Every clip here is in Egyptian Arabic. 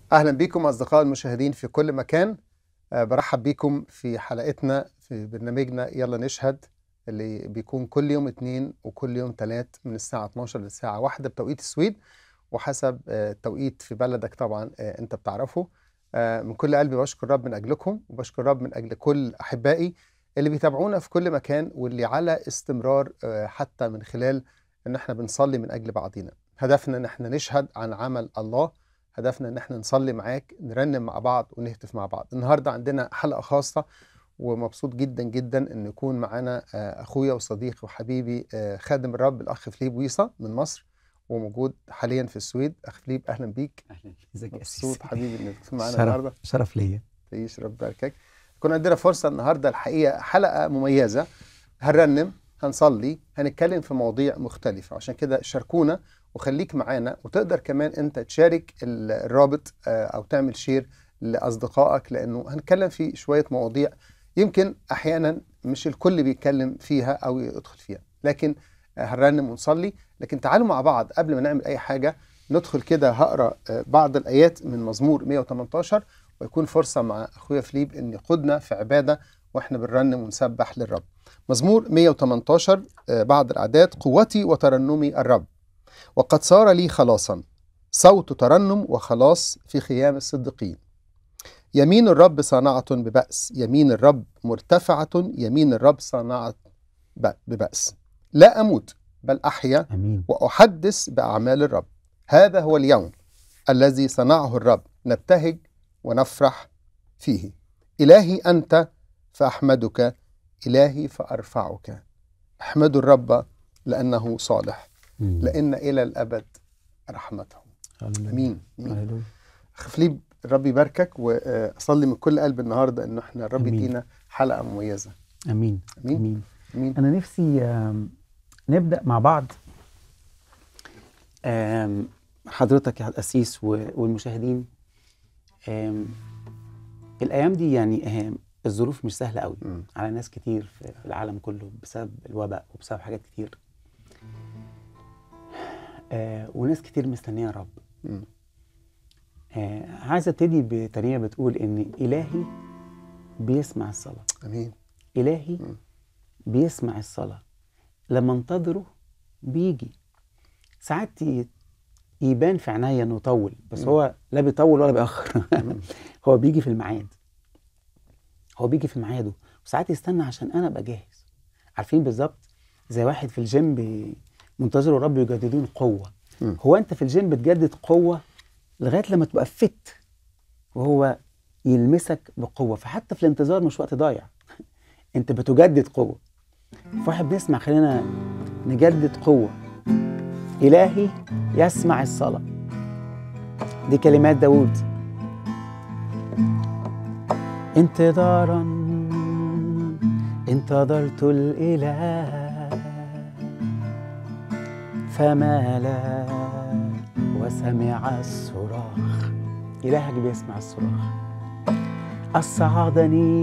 اهلا بكم اصدقاء المشاهدين في كل مكان أه برحب بكم في حلقتنا في برنامجنا يلا نشهد اللي بيكون كل يوم اثنين وكل يوم ثلاث من الساعة 12 للساعة واحدة بتوقيت السويد وحسب أه التوقيت في بلدك طبعا أه انت بتعرفه أه من كل قلبي بشكر رب من اجلكم وبشكر رب من اجل كل احبائي اللي بيتابعونا في كل مكان واللي على استمرار أه حتى من خلال ان احنا بنصلي من اجل بعضينا هدفنا ان احنا نشهد عن عمل الله هدفنا ان احنا نصلي معاك نرنم مع بعض ونهتف مع بعض النهارده عندنا حلقه خاصه ومبسوط جدا جدا ان يكون معانا اخويا وصديقي وحبيبي خادم الرب الاخ فليب ويصا من مصر وموجود حاليا في السويد اخ فليب اهلا بيك اهلا ازيك يا مبسوط حبيبي انك تكون معانا شرف النهارده شرف ليا تعيش رب يباركك يكون عندنا فرصه النهارده الحقيقه حلقه مميزه هنرنم هنصلي هنتكلم في مواضيع مختلفه عشان كده شاركونا وخليك معانا وتقدر كمان انت تشارك الرابط او تعمل شير لاصدقائك لانه هنتكلم في شويه مواضيع يمكن احيانا مش الكل بيتكلم فيها او يدخل فيها لكن هنرنم ونصلي لكن تعالوا مع بعض قبل ما نعمل اي حاجه ندخل كده هقرا بعض الايات من مزمور 118 ويكون فرصه مع اخويا فليب ان يقودنا في عباده واحنا بنرنم ونسبح للرب مزمور 118 بعض الاعداد قوتي وترنمي الرب وقد صار لي خلاصا صوت ترنم وخلاص في خيام الصديقين يمين الرب صانعة ببأس يمين الرب مرتفعة يمين الرب صانعة ببأس لا أموت بل أحيا امين وأحدث بأعمال الرب هذا هو اليوم الذي صنعه الرب نبتهج ونفرح فيه إلهي أنت فأحمدك إلهي فأرفعك احمدوا الرب لأنه صالح مم. لأن إلى الأبد رحمته هللويا. أمين أمين هللويا. أخ فليب الرب يباركك وأصلي من كل قلب النهاردة إنه إحنا الرب أمين. يدينا حلقة مميزة امين أمين امين أمين انا نفسي آم، نبدا مع بعض آم، حضرتك يا القسيس و- والمشاهدين آم، الايام دي يعني آم، الظروف مش سهله قوي مم. على ناس كتير في في العالم كله بسبب الوباء وبسبب حاجات كتير آه، وناس كتير مستنيه الرب مم. آه، عايز ابتدي بترنيمه بتقول ان الهي بيسمع الصلاه أمين الهي مم. بيسمع الصلاه لما انتظره بيجي ساعات ي- يبان في عينيا انه طول بس مم. هو لا بيطول ولا بيأخر مم. هو بيجي في الميعاد هو بيجي في ميعاده وساعات يستنى عشان انا ابقى جاهز عارفين بالظبط زي واحد في الجيم بي- منتظر الرب يجددون قوه مم. هو انت في الجيم بتجدد قوه لغايه لما تبقى فت وهو يلمسك بقوه فحتى في الانتظار مش وقت ضايع انت بتجدد قوه فاحنا بنسمع خلينا نجدد قوه الهي يسمع الصلاه دي كلمات داوود انتظارا انتظرت الاله فمال وسمع الصراخ إلهك بيسمع الصراخ أصعدني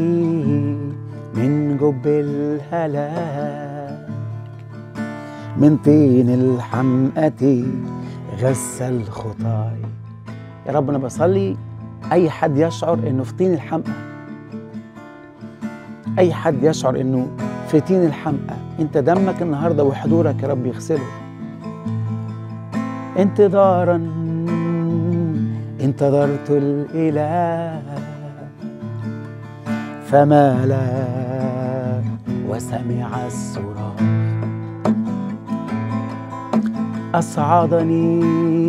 من جب الهلاك من طين الحمأة غسل خطاي يا رب أنا بصلي أي حد يشعر إنه في طين الحمأة أي حد يشعر إنه في طين الحمأة أنت دمك النهاردة وحضورك يا رب يغسله انتظارا انتظرت الإله فمال وسمع الصراخ أصعدني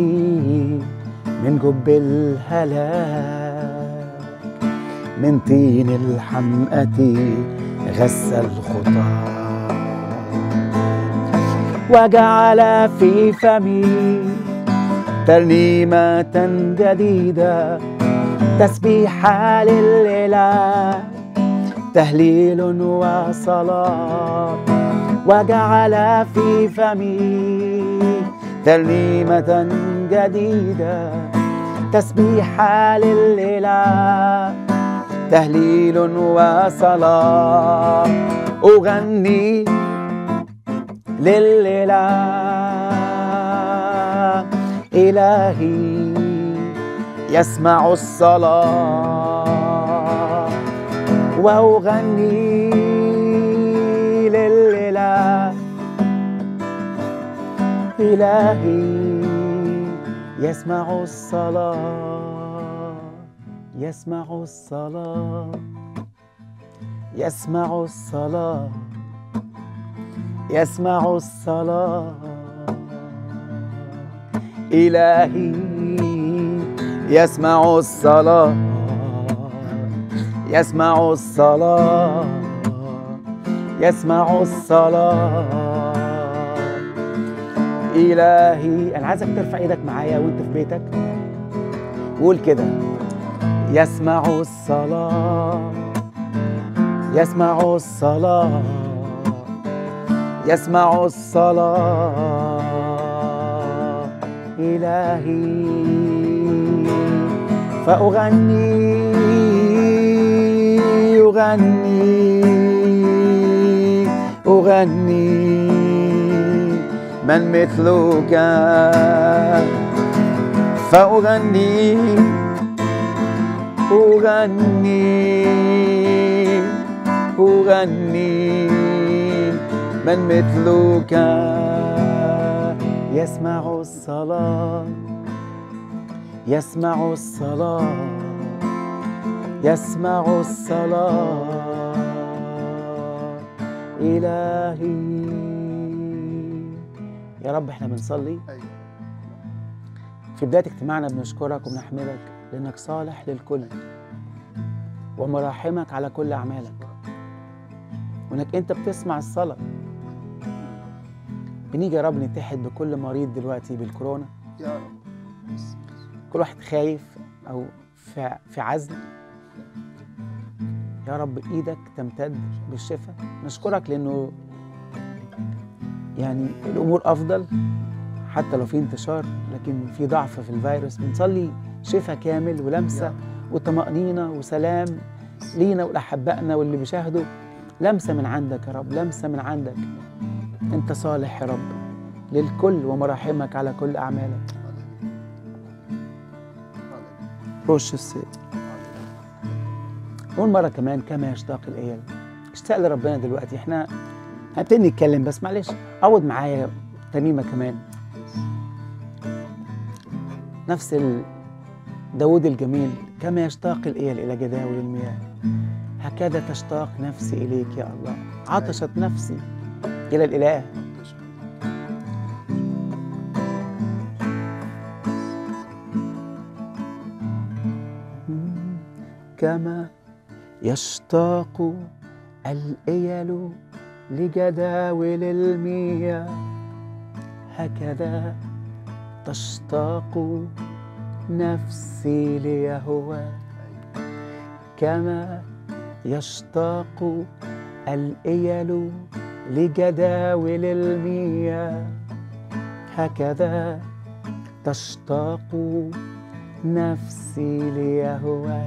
من جب الهلاك من طين الحمأة غسل الخطى وجعل في فمي ترنيمة جديدة تسبيحة للإله تهليل وصلاة وجعل في فمي ترنيمة جديدة تسبيحة للإله تهليل وصلاة أغني للإله إلهي يسمع الصلاة وأغني للإله إلهي يسمع الصلاة يسمع الصلاة يسمع الصلاة يسمع الصلاة إلهي يسمع الصلاة يسمع الصلاة يسمع الصلاة إلهي أنا عايزك ترفع إيدك معايا وأنت في بيتك وقول كده يسمع الصلاة يسمع الصلاة يسمع الصلاة إلهي فأغني أغني أغني من مثلك فأغني أغني أغني من مثلك يسمع الصلاة يسمع الصلاة يسمع الصلاة إلهي يا رب احنا بنصلي أيوة. في بداية اجتماعنا بنشكرك وبنحمدك لأنك صالح للكل ومراحمك على كل أعمالك وإنك أنت بتسمع الصلاة بنيجي يا رب نتحد بكل مريض دلوقتي بالكورونا يا رب كل واحد خايف أو في في عزل يا رب إيدك تمتد بالشفاء نشكرك لأنه يعني الأمور أفضل حتى لو في انتشار لكن في ضعف في الفيروس بنصلي شفاء كامل ولمسة وطمأنينة وسلام لينا ولأحبائنا واللي بيشاهدوا لمسة من عندك يا رب لمسة من عندك أنت صالح يا رب للكل ومراحمك على كل أعمالك رش السيد قول مرة كمان كما يشتاق الإيال اشتاق لربنا دلوقتي احنا هنبتدي نتكلم بس معلش عود معايا ترنيمة كمان نفس ال... داود الجميل كما يشتاق الإيل إلى جداول المياه هكذا تشتاق نفسي إليك يا الله عطشت نفسي إلى الإله كما يشتاق الإيل لجداول المياه هكذا تشتاق نفسي ليهوى كما يشتاق الإيل لجداول المياه هكذا تشتاق نفسي ليهوى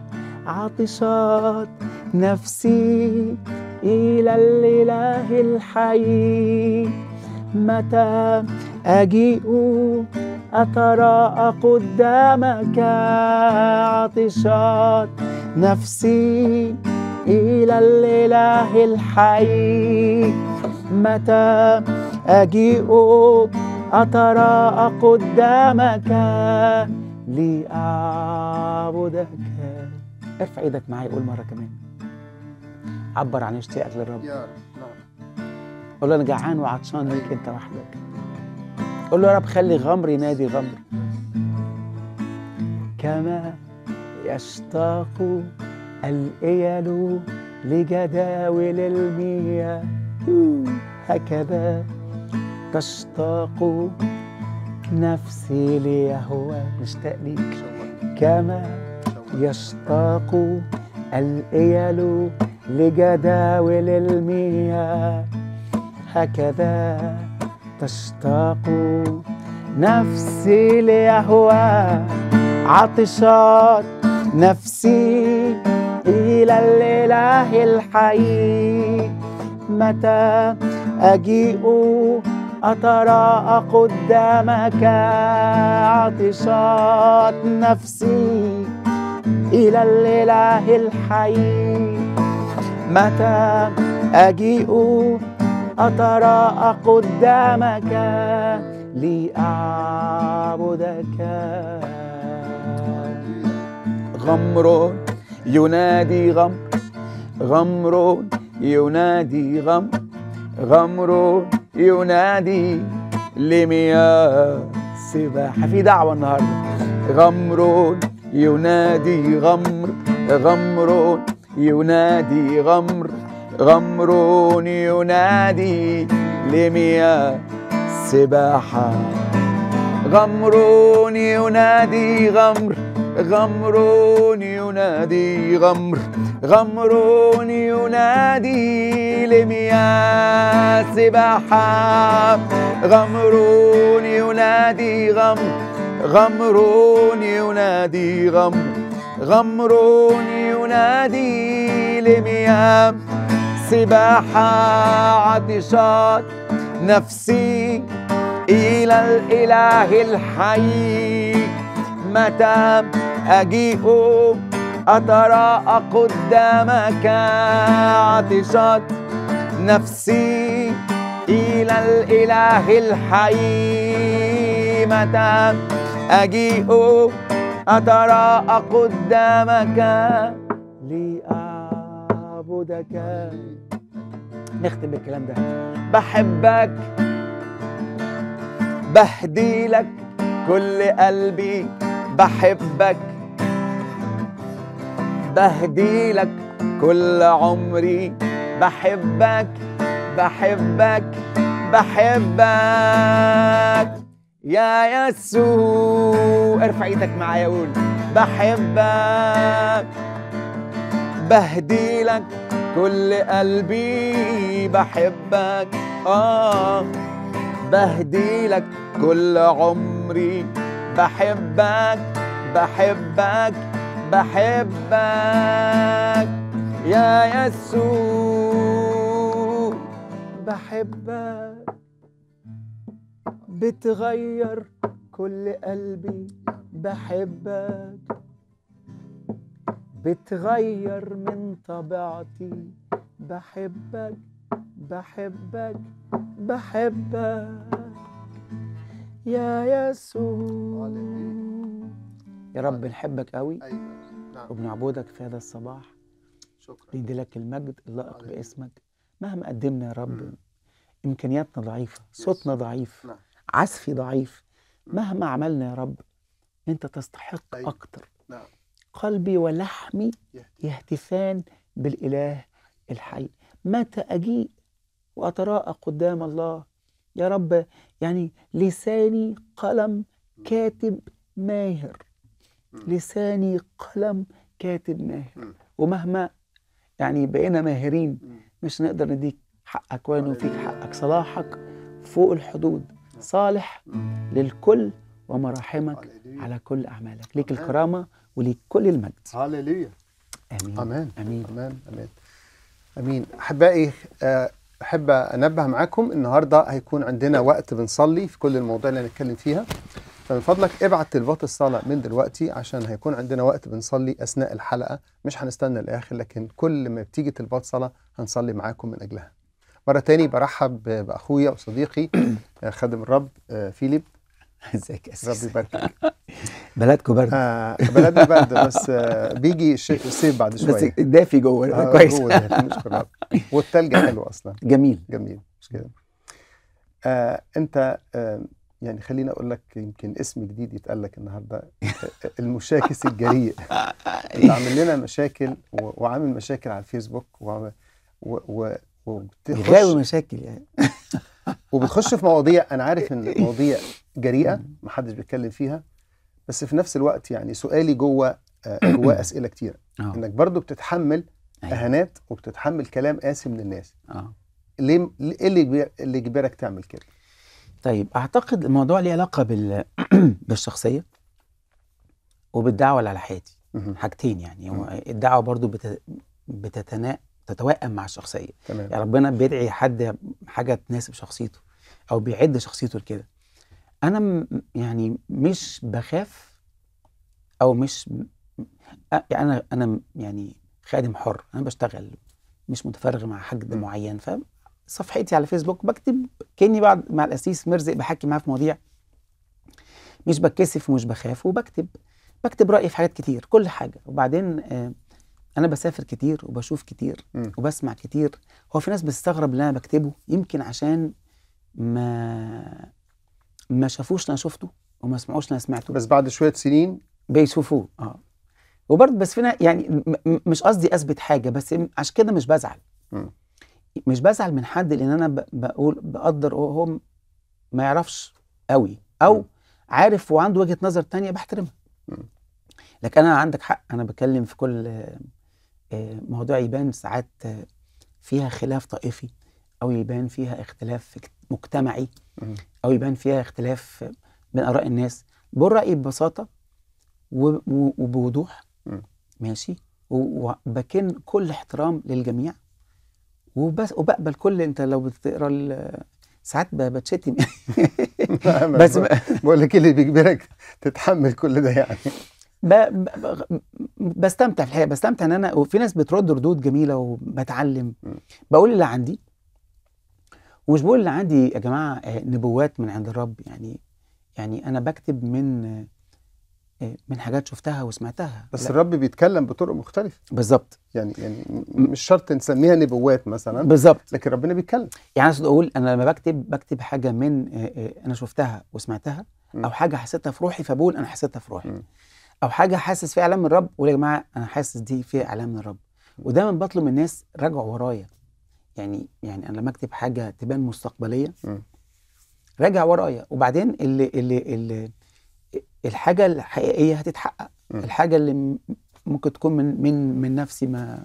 عطشت نفسي إلى الإله الحي متى أجيء أتراءى قدامك عطشت نفسي إلى الإله الحي متى أجيء أتراءى قدامك لأعبدك ارفع ايدك معايا قول مرة كمان عبر عن اشتياقك للرب يا رب نعم قول له انا جعان وعطشان ليك انت وحدك قول له يا رب خلي غمر ينادي غمر كما يشتاق الإيل لجداول المياه هكذا تشتاق نفسي ليهوى مشتاق ليك شوق كما شوق يشتاق الإيل لجداول المياه هكذا تشتاق نفسي ليهوى عطشت نفسي إلى الإله الحي متى أجيء أتراءى قدامك عطشات نفسي إلى الإله الحي متى أجيء أتراءى قدامك لأعبدك غمر ينادي غمر غمر ينادي غمر غمر ينادي لمياه سباحة في دعوة النهاردة غمر ينادي غمر غمر ينادي غمر غمر ينادي لمياه سباحة غمر ينادي غمر غمر ينادي غمر غمر ينادي لمياه سباحة غمر ينادي غمر غمر ينادي غمر غمر ينادي لمياه سباحة عطشات نفسي إلى الإله الحي متى أجيء أتراءى قدامك عطشات نفسي إلى الإله الحي متى أجيء أتراءى قدامك لأعبدك نختم بالكلام ده بحبك بهدي لك كل قلبي بحبك بهدي لك كل عمري بحبك بحبك بحبك يا يسوع ارفع ايدك معايا قول بحبك بهدي لك كل قلبي بحبك اه بهدي لك كل عمري بحبك بحبك بحبك يا يسوع بحبك بتغير كل قلبي بحبك بتغير من طبيعتي بحبك بحبك بحبك يا يسوع يا رب نحبك قوي ايوه نعم وبنعبدك في هذا الصباح شكرا ندي لك المجد اللائق عليك. باسمك مهما قدمنا يا رب مم. امكانياتنا ضعيفه صوتنا ضعيف نعم. عزفي ضعيف مم. مهما عملنا يا رب انت تستحق أيوة. اكتر نعم قلبي ولحمي يهدي. يهتفان بالاله الحي متى اجيء واتراءى قدام الله يا رب يعني لساني قلم كاتب ماهر مم. لساني قلم كاتب ماهر مم. ومهما يعني بقينا ماهرين مم. مش نقدر نديك حقك ولا نوفيك حقك صلاحك فوق الحدود صالح مم. للكل ومراحمك هللويا. على كل أعمالك ليك أمان. الكرامة وليك كل المجد هللويا آمين امان آمين امان امان امين احبائي آه، احب انبه معاكم النهارده هيكون عندنا وقت بنصلي في كل المواضيع اللي هنتكلم فيها فمن فضلك ابعت طلبات الصلاه من دلوقتي عشان هيكون عندنا وقت بنصلي اثناء الحلقه مش هنستنى الاخر لكن كل ما بتيجي طلبات صلاه هنصلي معاكم من اجلها مره تاني برحب ب- باخويا وصديقي آه، خادم الرب آه، فيليب ازيك يا ربي أسيس يباركك بلدكم برد آه بلدنا برد بس آه بيجي الش- الصيف بعد بس شويه دافي جوه آه، كويس جوه ده، نشكر رب والتلج حلو اصلا جميل جميل مش كده آه انت آه يعني خليني اقول لك يمكن اسم جديد يتقال لك النهارده آه، المشاكس الجريء انت عامل لنا مشاكل و- وعامل مشاكل على الفيسبوك وعامل- و و وبتخش غاوي مشاكل يعني وبتخش في مواضيع انا عارف ان مواضيع جريئه محدش بيتكلم فيها بس في نفس الوقت يعني سؤالي جوه آه، جواه اسئله كتير اه انك برضو بتتحمل أيوة. اهانات وبتتحمل كلام قاسي من الناس اه ليه ايه اللي يجبر- اللي يجبرك تعمل كده طيب اعتقد الموضوع ليه علاقه بال بالشخصيه وبالدعوه اللي على حياتي مهم. حاجتين يعني هو مم. الدعوه برضو بت... بتتنا... تتوائم مع الشخصيه تمام يعني ربنا بيدعي حد حاجه تناسب شخصيته او بيعد شخصيته لكده انا م- يعني مش بخاف او مش أ- يعني انا انا يعني خادم حر انا بشتغل مش متفرغ مع حد م. معين فصفحتي على فيسبوك بكتب كاني بعد مع الاسيس مرزق بحكي معاه في مواضيع مش بتكسف ومش بخاف وبكتب بكتب رايي في حاجات كتير كل حاجه وبعدين آه، انا بسافر كتير وبشوف كتير م. وبسمع كتير هو في ناس بتستغرب اللي انا بكتبه يمكن عشان ما ما شافوش اللي انا شفته وما سمعوش اللي انا سمعته بس بعد شويه سنين بيشوفوه اه وبرضه بس فينا يعني م- م- مش قصدي اثبت حاجه بس م- عشان كده مش بزعل مم. مش بزعل من حد لان انا ب- بقول بقدر هو هو ما يعرفش قوي او مم. عارف وعنده وجهه نظر تانية بحترمها مم. لكن انا عندك حق انا بتكلم في كل آه، آه، موضوع يبان ساعات آه، فيها خلاف طائفي او يبان فيها اختلاف اجت- مجتمعي مم. او يبان فيها اختلاف آه، بين اراء الناس بقول رايي ببساطه و- و- وبوضوح مم. ماشي و- وبكن كل احترام للجميع وبس وبقبل كل انت لو بتقرا ال- ساعات ب- بتشتم بس ب- بقول لك إيه اللي بيجبرك تتحمل كل ده يعني ب... ب... ب... بستمتع في الحقيقه بستمتع ان انا وفي ناس بترد ردود جميله وبتعلم م. بقول اللي عندي ومش بقول اللي عندي يا جماعه آه، نبوات من عند الرب يعني يعني انا بكتب من آه، من حاجات شفتها وسمعتها بس لا، الرب بيتكلم بطرق مختلفه بالظبط يعني يعني م- مش شرط نسميها نبوات مثلا بالظبط لكن ربنا بيتكلم يعني اقصد اقول انا لما بكتب بكتب حاجه من آه، آه، انا شفتها وسمعتها م. او حاجه حسيتها في روحي فبقول انا حسيتها في روحي م. او حاجه حاسس فيها اعلام من الرب ويا جماعه انا حاسس دي فيها اعلام من الرب ودايما بطلب من الناس راجعوا ورايا يعني يعني انا لما اكتب حاجه تبان مستقبليه م. راجع ورايا وبعدين اللي اللي اللي الحاجه الحقيقيه هتتحقق م. الحاجه اللي م- ممكن تكون من من من نفسي ما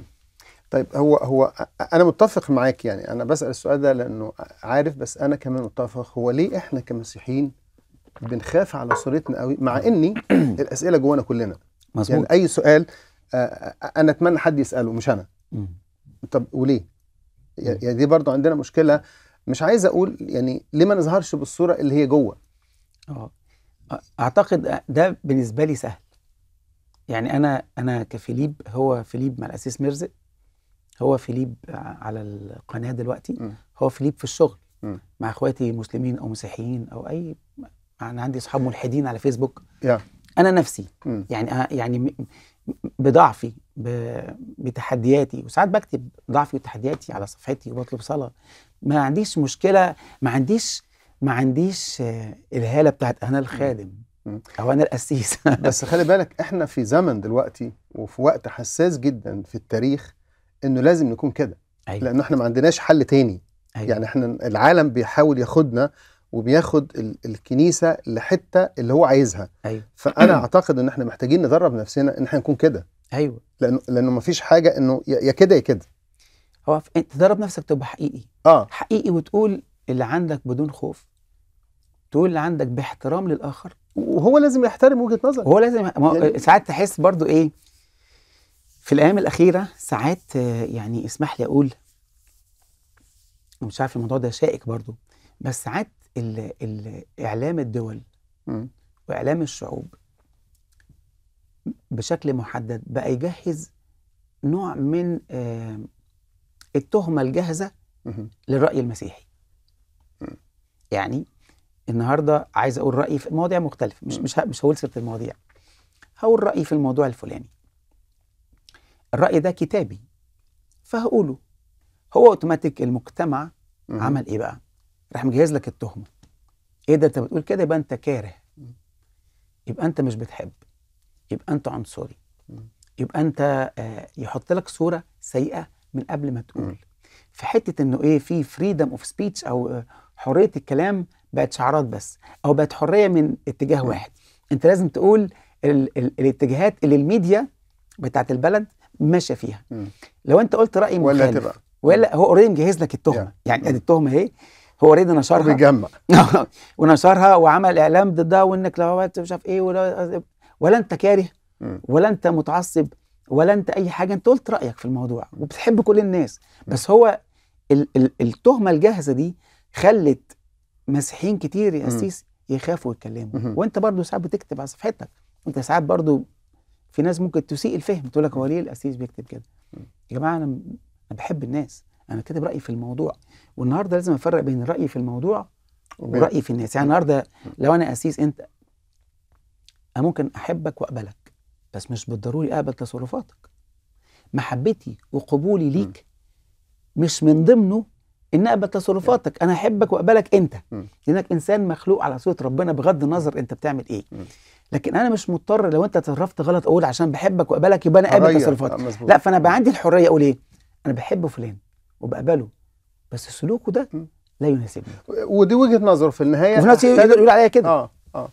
طيب هو هو أ- انا متفق معاك يعني انا بسال السؤال ده لانه عارف بس انا كمان متفق هو ليه احنا كمسيحيين بنخاف على صورتنا قوي مع اني الاسئله جوانا كلنا مظبوط يعني اي سؤال آه، آه، انا اتمنى حد يساله مش انا مم. طب وليه مم. يعني دي برضو عندنا مشكله مش عايز اقول يعني ليه ما نظهرش بالصوره اللي هي جوه اه اعتقد ده بالنسبه لي سهل يعني انا انا كفيليب هو فيليب مع الاسيس مرزق هو فيليب على القناه دلوقتي م. هو فيليب في الشغل م. مع اخواتي مسلمين او مسيحيين او اي انا عندي اصحاب ملحدين على فيسبوك يا انا نفسي م. يعني أنا- يعني م- بضعفي ب- بتحدياتي وساعات بكتب ضعفي وتحدياتي على صفحتي وبطلب صلاه ما عنديش مشكله ما عنديش ما عنديش آه، الهاله بتاعت انا الخادم م. او انا القسيس بس خلي بالك احنا في زمن دلوقتي وفي وقت حساس جدا في التاريخ انه لازم نكون كده أيوة. لانه احنا ما عندناش حل تاني أيوة. يعني احنا العالم بيحاول ياخدنا وبياخد ال- الكنيسه لحته اللي هو عايزها ايوه فانا اعتقد ان احنا محتاجين ندرب نفسنا ان احنا نكون كده ايوه لانه لانه ما فيش حاجه انه يا يا كده يا كده هو ف- انت تدرب نفسك تبقى حقيقي اه حقيقي وتقول اللي عندك بدون خوف تقول اللي عندك باحترام للاخر وهو لازم يحترم وجهه نظرك وهو لازم ما هو يعني- ساعات تحس برضو ايه في الايام الاخيره ساعات آه، يعني اسمح لي اقول مش عارف الموضوع ده شائك برضو بس ساعات ال- ال- اعلام الدول مم. واعلام الشعوب بشكل محدد بقى يجهز نوع من آه، التهمه الجاهزه مهم. للراي المسيحي مم. يعني النهارده عايز اقول رايي في مواضيع مختلفه مش مم. مش ه- مش هقول سيره المواضيع هقول رايي في الموضوع الفلاني الراي ده كتابي فهقوله هو اوتوماتيك المجتمع مهم. عمل ايه بقى راح مجهز لك التهمه ايه ده انت بتقول كده يبقى انت كاره يبقى انت مش بتحب يبقى انت عنصري مم. يبقى انت آه، يحط لك صوره سيئه من قبل ما مم. تقول في حته انه ايه في فريدم اوف سبيتش او آه، حريه الكلام بقت شعارات بس او بقت حريه من اتجاه مم. واحد انت لازم تقول ال ال الاتجاهات اللي الميديا بتاعت البلد ماشيه فيها مم. لو انت قلت راي ولا مخالف تبقى ولا هو اوريدي مجهز لك التهمه يعني. يعني ادي التهمه اهي هو اوريدي هو نشرها بيجمع ونشرها وعمل اعلام ضدها وانك لو عملت مش عارف ايه ولا ولا انت كاره مم. ولا انت متعصب ولا انت اي حاجه انت قلت رايك في الموضوع وبتحب كل الناس بس هو ال ال التهمه الجاهزه دي خلت مسيحيين كتير يا مم. قسيس يخافوا يتكلموا مهم. وانت برضو ساعات بتكتب على صفحتك انت ساعات برضو في ناس ممكن تسيء الفهم تقول لك هو ليه القسيس بيكتب كده يا جماعه انا انا بحب الناس انا كاتب رايي في الموضوع والنهارده لازم افرق بين الراي في الموضوع وبين- ورأيي في الناس يعني النهارده لو انا قسيس انت انا ممكن احبك واقبلك بس مش بالضروري اقبل تصرفاتك محبتي وقبولي ليك مش من ضمنه ان اقبل تصرفاتك انا احبك واقبلك انت مم. لانك انسان مخلوق على صوره ربنا بغض النظر انت بتعمل ايه مم. لكن انا مش مضطر لو انت تصرفت غلط اقول عشان بحبك واقبلك يبقى انا قابل أغير. تصرفاتك آه، مظبوط. لا فانا بقى عندي الحريه اقول ايه انا بحب فلان وبقبله بس سلوكه ده مم. لا يناسبني ودي وجهه نظر في النهايه وفي ناس أحترم- يقدر يقول عليا كده اه اه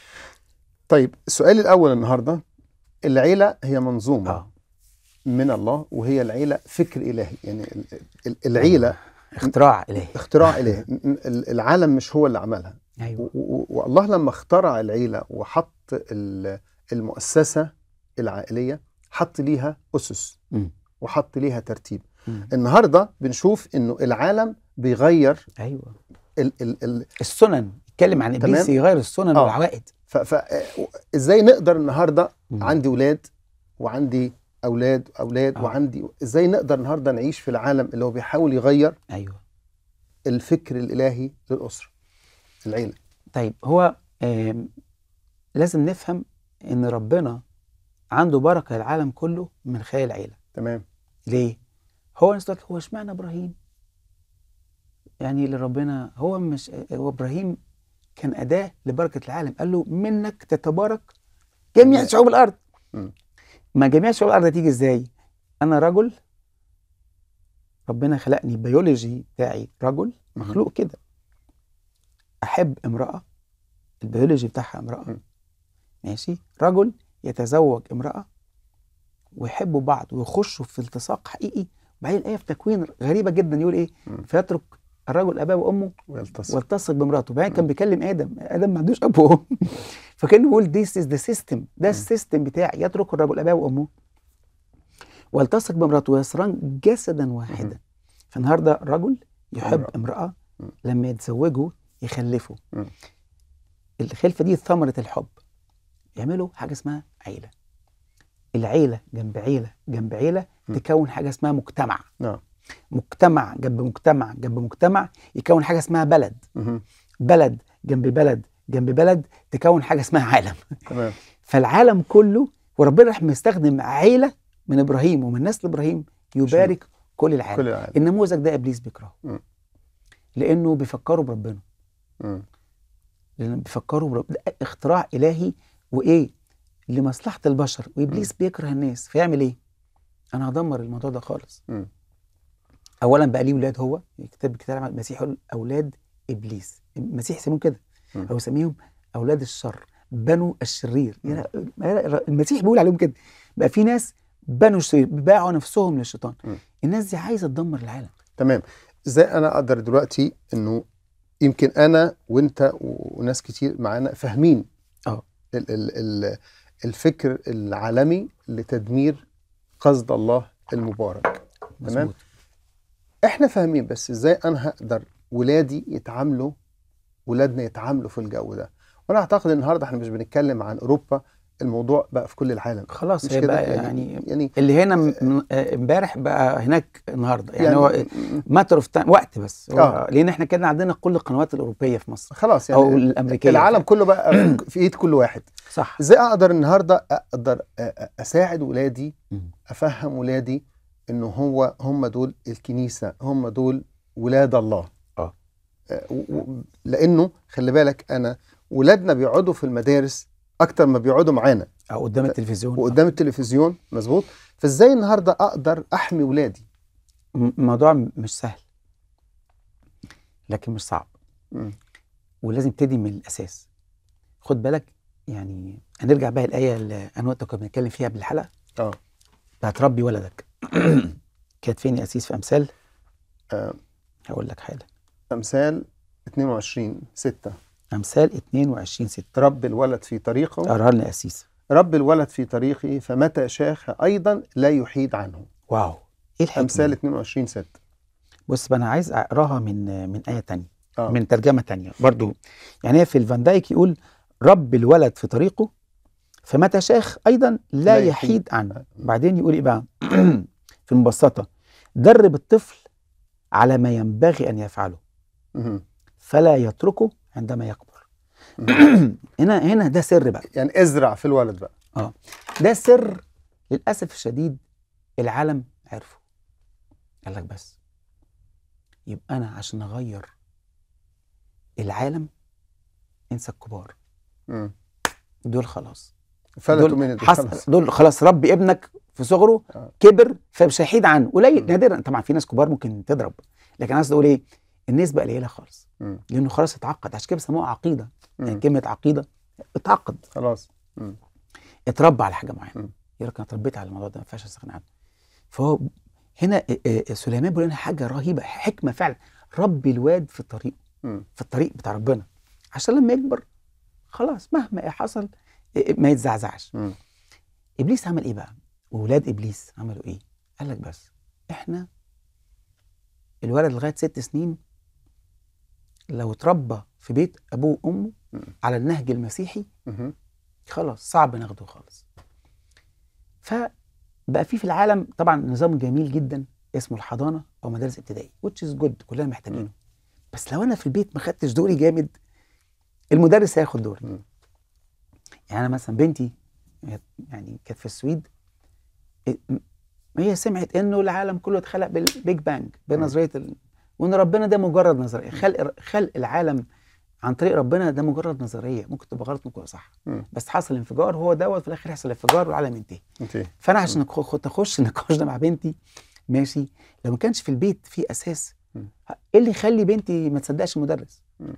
طيب السؤال الاول النهارده العيله هي منظومه اه من الله وهي العيله فكر الهي يعني ال- ال- العيله اختراع الهي اختراع الهي م- م- العالم مش هو اللي عملها ايوه و- و- والله لما اخترع العيله وحط ال- المؤسسه العائليه حط ليها اسس مم. وحط ليها ترتيب مم. النهارده بنشوف انه العالم بيغير ايوه ال ال ال السنن اتكلم عن ابليس تمام. يغير السنن آه. والعوائد ف ف ازاي نقدر النهارده مم. عندي ولاد وعندي اولاد اولاد آه. وعندي ازاي نقدر النهارده نعيش في العالم اللي هو بيحاول يغير ايوه الفكر الالهي للاسره العيله طيب هو آم، لازم نفهم ان ربنا عنده بركه للعالم كله من خلال العيله تمام ليه هو الناس تقول لك هو اشمعنى ابراهيم يعني اللي ربنا هو مش هو ابراهيم كان اداه لبركه العالم قال له منك تتبارك جميع تمام. شعوب الارض مم. ما جميع شعوب الارض هتيجي ازاي انا رجل ربنا خلقني بيولوجي بتاعي رجل مهم. مخلوق كده احب امراه البيولوجي بتاعها امراه مم. ماشي رجل يتزوج امراه ويحبوا بعض ويخشوا في التصاق حقيقي وبعدين الايه في تكوين غريبه جدا يقول ايه مم. فيترك الرجل اباه وامه ويلتصق والتصق بمراته وبعدين كان بيكلم ادم ادم ما عندوش اب وام فكان بيقول ذيس از ذا سيستم ده السيستم بتاعي يترك الرجل اباه وامه والتصق بمراته ويصيران جسدا واحدا فالنهارده رجل يحب امرأة. امراه مم. لما يتزوجوا يخلفوا مم. الخلفه دي ثمره الحب يعملوا حاجه اسمها عيله العيله جنب عيله جنب عيله مم. تكون حاجه اسمها مجتمع نعم مجتمع جنب مجتمع جنب مجتمع يكون حاجه اسمها بلد مهم. بلد جنب بلد جنب بلد تكون حاجه اسمها عالم تمام فالعالم كله وربنا راح مستخدم عيله من ابراهيم ومن نسل ابراهيم يبارك كل العالم كل العالم النموذج ده ابليس بيكرهه مم. لانه بيفكروا بربنا مم. لان بيفكروا بربنا ده اختراع الهي وايه لمصلحه البشر وابليس بيكره الناس فيعمل ايه انا هدمر الموضوع ده خالص مم. اولا بقى ليه ولاد هو كتاب الكتاب عن المسيح يقول اولاد ابليس المسيح يسميهم كده مم. او يسميهم اولاد الشر بنو الشرير يعني المسيح بيقول عليهم كده بقى في ناس بنو الشرير باعوا نفسهم للشيطان مم. الناس دي عايزه تدمر العالم تمام ازاي انا اقدر دلوقتي انه يمكن انا وانت وناس كتير معانا فاهمين اه. ال ال ال الفكر العالمي لتدمير قصد الله المبارك تمام. مظبوط احنا فاهمين بس ازاي انا هقدر ولادي يتعاملوا ولادنا يتعاملوا في الجو ده وانا اعتقد النهارده احنا مش بنتكلم عن اوروبا الموضوع بقى في كل العالم خلاص مش هي كده بقى يعني يعني يعني اللي هنا م- م- آه، امبارح بقى هناك النهارده يعني, يعني هو م- ماتر اوف وقت بس هو آه. لان احنا كده عندنا كل القنوات الاوروبيه في مصر خلاص يعني او الامريكيه العالم كله بقى في ايد كل واحد صح ازاي اقدر النهارده اقدر أ- أ- اساعد ولادي مم. افهم ولادي انه هو هم دول الكنيسه هم دول ولاد الله آه. آه، و- و- لانه خلي بالك انا ولادنا بيقعدوا في المدارس اكتر ما بيقعدوا معانا او قدام التلفزيون وقدام التلفزيون مظبوط فازاي النهارده اقدر احمي ولادي م- الموضوع م- مش سهل لكن مش صعب مم. ولازم تبتدي من الاساس خد بالك يعني هنرجع بقى الايه اللي انا وانت كنا بنتكلم فيها قبل الحلقه اه بتاعت ربي ولدك كانت فين يا اسيس في امثال آه، هقول لك حاجه امثال 22 6 امثال 22 6 رب الولد في طريقه قراها لنا يا اسيس رب الولد في طريقه فمتى شاخ ايضا لا يحيد عنه واو ايه الحكمه امثال دي؟ 22 6 بص بقى انا عايز اقراها من من ايه تانية آه. من ترجمه تانية برضو يعني هي في الفان دايك يقول رب الولد في طريقه فمتى شاخ ايضا لا لا يحيد يحيد. عنه بعدين يقول ايه بقى في المبسطه درب الطفل على ما ينبغي ان يفعله مهم. فلا يتركه عندما يكبر هنا هنا ده سر بقى يعني ازرع في الولد بقى ده سر للاسف الشديد العالم عرفه قال لك بس يبقى انا عشان اغير العالم انسى الكبار مم. دول خلاص فلتوا دول من حص... خلاص. دول خلاص ربي ابنك في صغره آه. كبر فمش هيحيد عنه قليل مم. نادرا طبعا في ناس كبار ممكن تضرب لكن عايز اقول ايه النسبه قليله خالص مم. لانه خلاص اتعقد عشان كده بيسموها عقيده يعني مم. كلمه عقيده اتعقد خلاص مم. اتربى على حاجه معينه مم. يقول لك انا اتربيت على الموضوع ده ما ينفعش استغنى عنه فهو هنا آه، آه، سليمان بيقول لنا حاجه رهيبه حكمه فعلا ربي الواد في الطريق مم. في الطريق بتاع ربنا عشان لما يكبر خلاص مهما حصل آه، ما يتزعزعش مم. ابليس عمل ايه بقى واولاد ابليس عملوا ايه قال لك بس احنا الولد لغايه ست سنين لو اتربى في بيت ابوه وامه مم. على النهج المسيحي مهم. خلاص صعب ناخده خالص فبقى في في العالم طبعا نظام جميل جدا اسمه الحضانه او مدارس ابتدائي which is good كلنا محتاجينه مم. بس لو انا في البيت ما خدتش دوري جامد المدرس هياخد دوري مم. يعني انا مثلا بنتي يعني كانت في السويد إيه، م- هي سمعت انه العالم كله اتخلق بالبيج بانج بنظريه ال... وان ربنا ده مجرد نظريه خلق خلق العالم عن طريق ربنا ده مجرد نظريه ممكن تبقى غلط ممكن تبقى صح مم. بس حصل انفجار هو دوت في الاخر يحصل انفجار والعالم ينتهي انتهي فانا عشان أخ- كنت اخش النقاش ده مع بنتي ماشي لو ما كانش في البيت في اساس مم. ايه اللي يخلي بنتي ما تصدقش المدرس مم.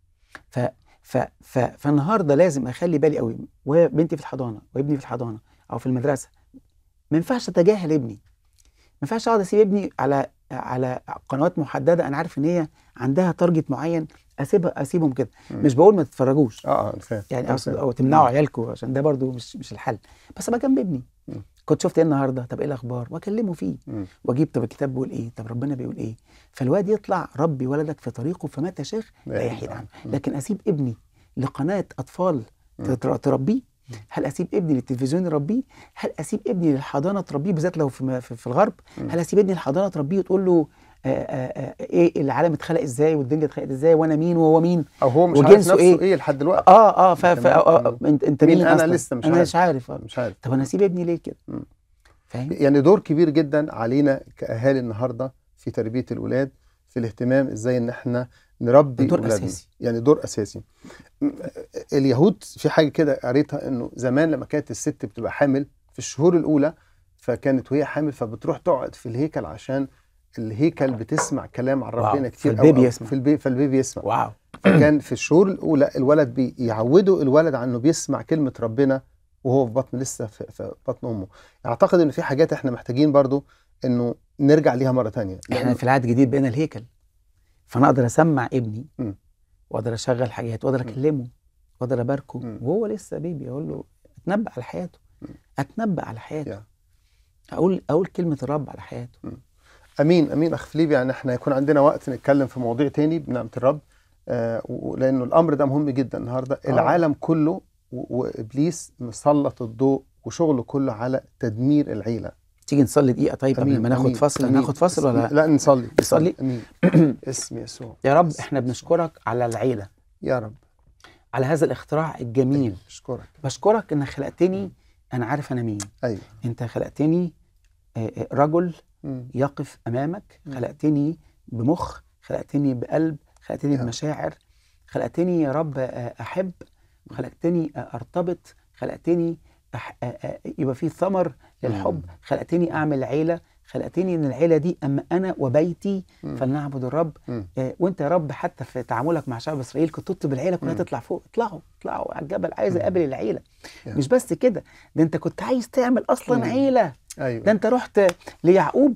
ف ف ف فالنهارده لازم اخلي بالي قوي وهي بنتي في الحضانه وابني في الحضانه او في المدرسه ما ينفعش اتجاهل ابني ما ينفعش اقعد اسيب ابني على على قنوات محدده انا عارف ان هي عندها تارجت معين اسيبها اسيبهم كده مم. مش بقول ما تتفرجوش اه اه أنا فاهم يعني أنا اقصد فاهم. او تمنعوا عيالكم عشان ده برضو مش مش الحل بس ابقى جنب ابني مم. كنت شفت ايه النهارده طب ايه الاخبار واكلمه فيه مم. واجيب طب الكتاب بيقول ايه طب ربنا بيقول ايه فالواد يطلع ربي ولدك في طريقه فمتى شيخ لا يحيد عنه مم. لكن اسيب ابني لقناه اطفال مم. تر- تربيه هل اسيب ابني للتلفزيون يربيه هل اسيب ابني للحضانه تربيه بالذات لو في, م- في, في الغرب مم. هل اسيب ابني للحضانه تربيه وتقول له آآ آآ ايه العالم اتخلق ازاي والدنيا اتخلقت ازاي وانا مين وهو مين او هو مش عارف وجنسه نفسه إيه؟ ايه, لحد دلوقتي اه اه ف... ف... تمام. آه آه انت انت مين مين, أنا أصلاً؟ لسه مش انا عارف. مش عارف آه. مش عارف طب انا اسيب ابني ليه كده مم. فاهم يعني دور كبير جدا علينا كاهالي النهارده في تربيه الاولاد في الاهتمام ازاي ان احنا نربي دور أولادنا. أساسي. يعني دور اساسي م- اليهود في حاجه كده قريتها انه زمان لما كانت الست بتبقى حامل في الشهور الاولى فكانت وهي حامل فبتروح تقعد في الهيكل عشان الهيكل بتسمع كلام عن واو. ربنا كتير فالبيبي أوي أوي. يسمع. في البي فالبيبي يسمع واو فكان في الشهور الاولى الولد بيعودوا الولد على انه بيسمع كلمه ربنا وهو في بطن لسه في, في بطن امه اعتقد ان في حاجات احنا محتاجين برضو انه نرجع ليها مره تانية احنا في العهد الجديد بقينا الهيكل فانا اقدر اسمع ابني مم. واقدر اشغل حاجات واقدر مم. اكلمه واقدر اباركه مم. وهو لسه بيبي اقول له اتنبأ على حياته مم. اتنبأ على حياته يا. اقول اقول كلمه الرب على حياته امين امين اخ فيليب يعني احنا يكون عندنا وقت نتكلم في مواضيع تاني بنعمه الرب آه و- لانه الامر ده مهم جدا النهارده آه. العالم كله و- وابليس مسلط الضوء وشغله كله على تدمير العيله تيجي نصلي دقيقه طيب قبل أمين، ما ناخد أمين، فاصل أمين. ناخد فاصل ولا لا نصلي نصلي؟ امين اسم يسوع يا رب احنا بنشكرك على العيله يا رب على هذا الاختراع الجميل اشكرك بشكرك انك خلقتني انا عارف انا مين ايوه انت خلقتني آه، آه، رجل مم. يقف امامك مم. خلقتني بمخ خلقتني بقلب خلقتني يا رب. بمشاعر خلقتني يا رب آه، احب خلقتني آه، ارتبط خلقتني أح... آه، آه، يبقى في ثمر للحب مم. خلقتني اعمل عيله خلقتني ان العيله دي اما انا وبيتي مم. فلنعبد الرب مم. آه، وانت يا رب حتى في تعاملك مع شعب اسرائيل كنت تطلب العيله كلها مم. تطلع فوق اطلعوا اطلعوا على الجبل عايز مم. اقابل العيله يا. مش بس كده ده انت كنت عايز تعمل اصلا مم. عيله ايوه ده انت رحت ليعقوب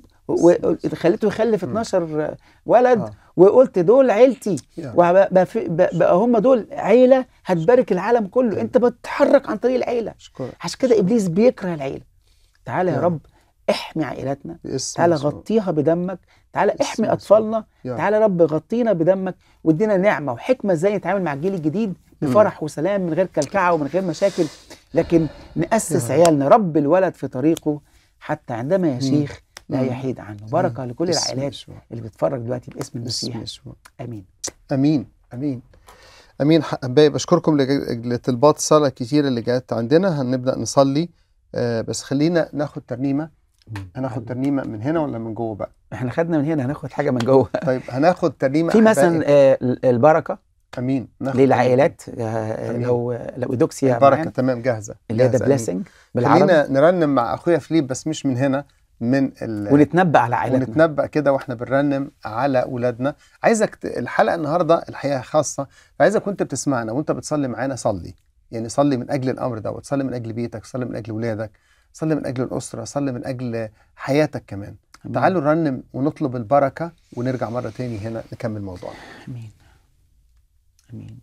وخليته يخلف مم. 12 ولد آه. وقلت دول عيلتي يا. وبقى في- بقى بقى هم دول عيله هتبارك العالم كله انت بتتحرك عن طريق العيله اشكرك عشان كده ابليس بيكره العيله تعالى يا يا. رب احمي عائلاتنا باسم تعالى يسوع. غطيها بدمك تعالى باسم احمي يسوع. اطفالنا يا رب. تعالى يا رب غطينا بدمك وادينا نعمه وحكمه ازاي نتعامل مع الجيل الجديد بفرح وسلام من غير كلكعه ومن غير مشاكل لكن ناسس يا رب. عيالنا رب الولد في طريقه حتى عندما يشيخ لا مم. يحيد عنه بركه لكل باسم العائلات يسوع. اللي بتتفرج دلوقتي باسم باسم المسيح يسوع امين امين امين امين احبائي بشكركم لج- لطلبات الصلاه الكتيره اللي جات عندنا هنبدا نصلي آه بس خلينا ناخد ترنيمه هناخد ترنيمه من هنا ولا من جوه بقى احنا خدنا من هنا هناخد حاجه من جوه طيب هناخد ترنيمه في أحبائي. مثلا آه، البركه امين ناخد للعائلات آه، أمين. لو لو ادوكسيا بركه معانا، تمام جاهزه اللي هي ذا جاهزة، أمين. بليسنج بالعربي خلينا نرنم مع اخويا فليب بس مش من هنا من ال... ونتنبأ على عائلتنا ونتنبأ كده واحنا بنرنم على اولادنا عايزك ت... الحلقه النهارده الحقيقه خاصه فعايزك وانت بتسمعنا وانت بتصلي معانا صلي يعني صلي من اجل الامر ده وتصلي من اجل بيتك صلي من اجل اولادك صلي من اجل الاسره صلي من اجل حياتك كمان أمين. تعالوا نرنم ونطلب البركه ونرجع مره تاني هنا نكمل موضوعنا امين امين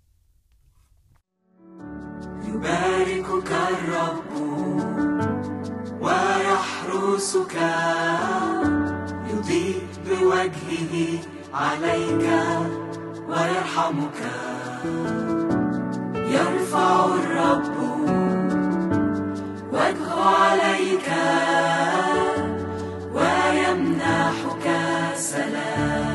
يباركك الرب ويحرسك يضيء بوجهه عليك ويرحمك يرفع الرب وجهه عليك ويمنحك سلام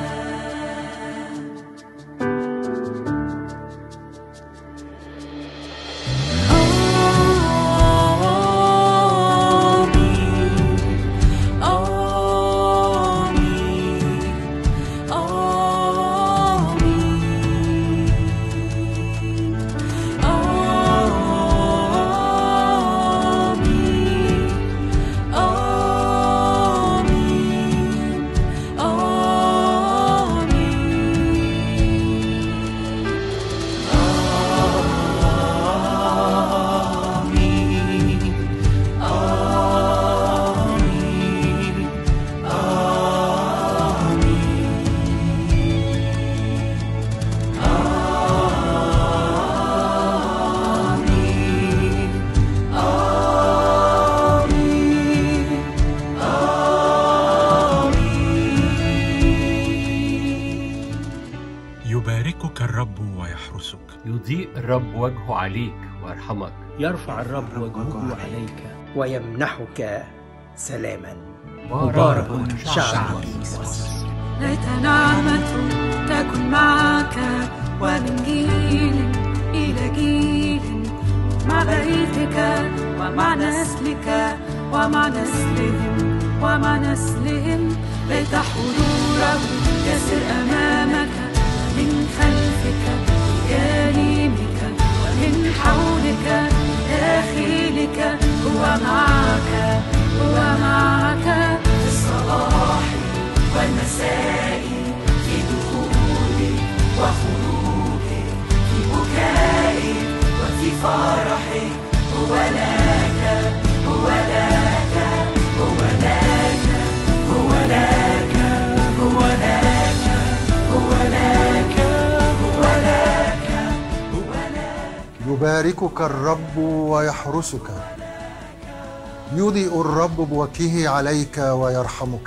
يباركك الرب ويحرسك يضيء الرب وجهه عليك ويرحمك يرفع الرب وجهه عليك ويمنحك سلاما مبارك شعبك ليت نعمة تكن معك ومن جيل إلى جيل مع بيتك ومع نسلك ومع نسلهم ومع نسلهم ليت حضوره يسر أمامك من خلفك بجانبك ومن حولك داخلك هو معك هو معك في الصباح والمساء في دخولك وخروجك في بكائك وفي فرحك هو لك هو لك هو لك هو لك هو لك هو لك هو لك هو لك يباركك الرب ويحرسك يضيء الرب بوجهه عليك ويرحمك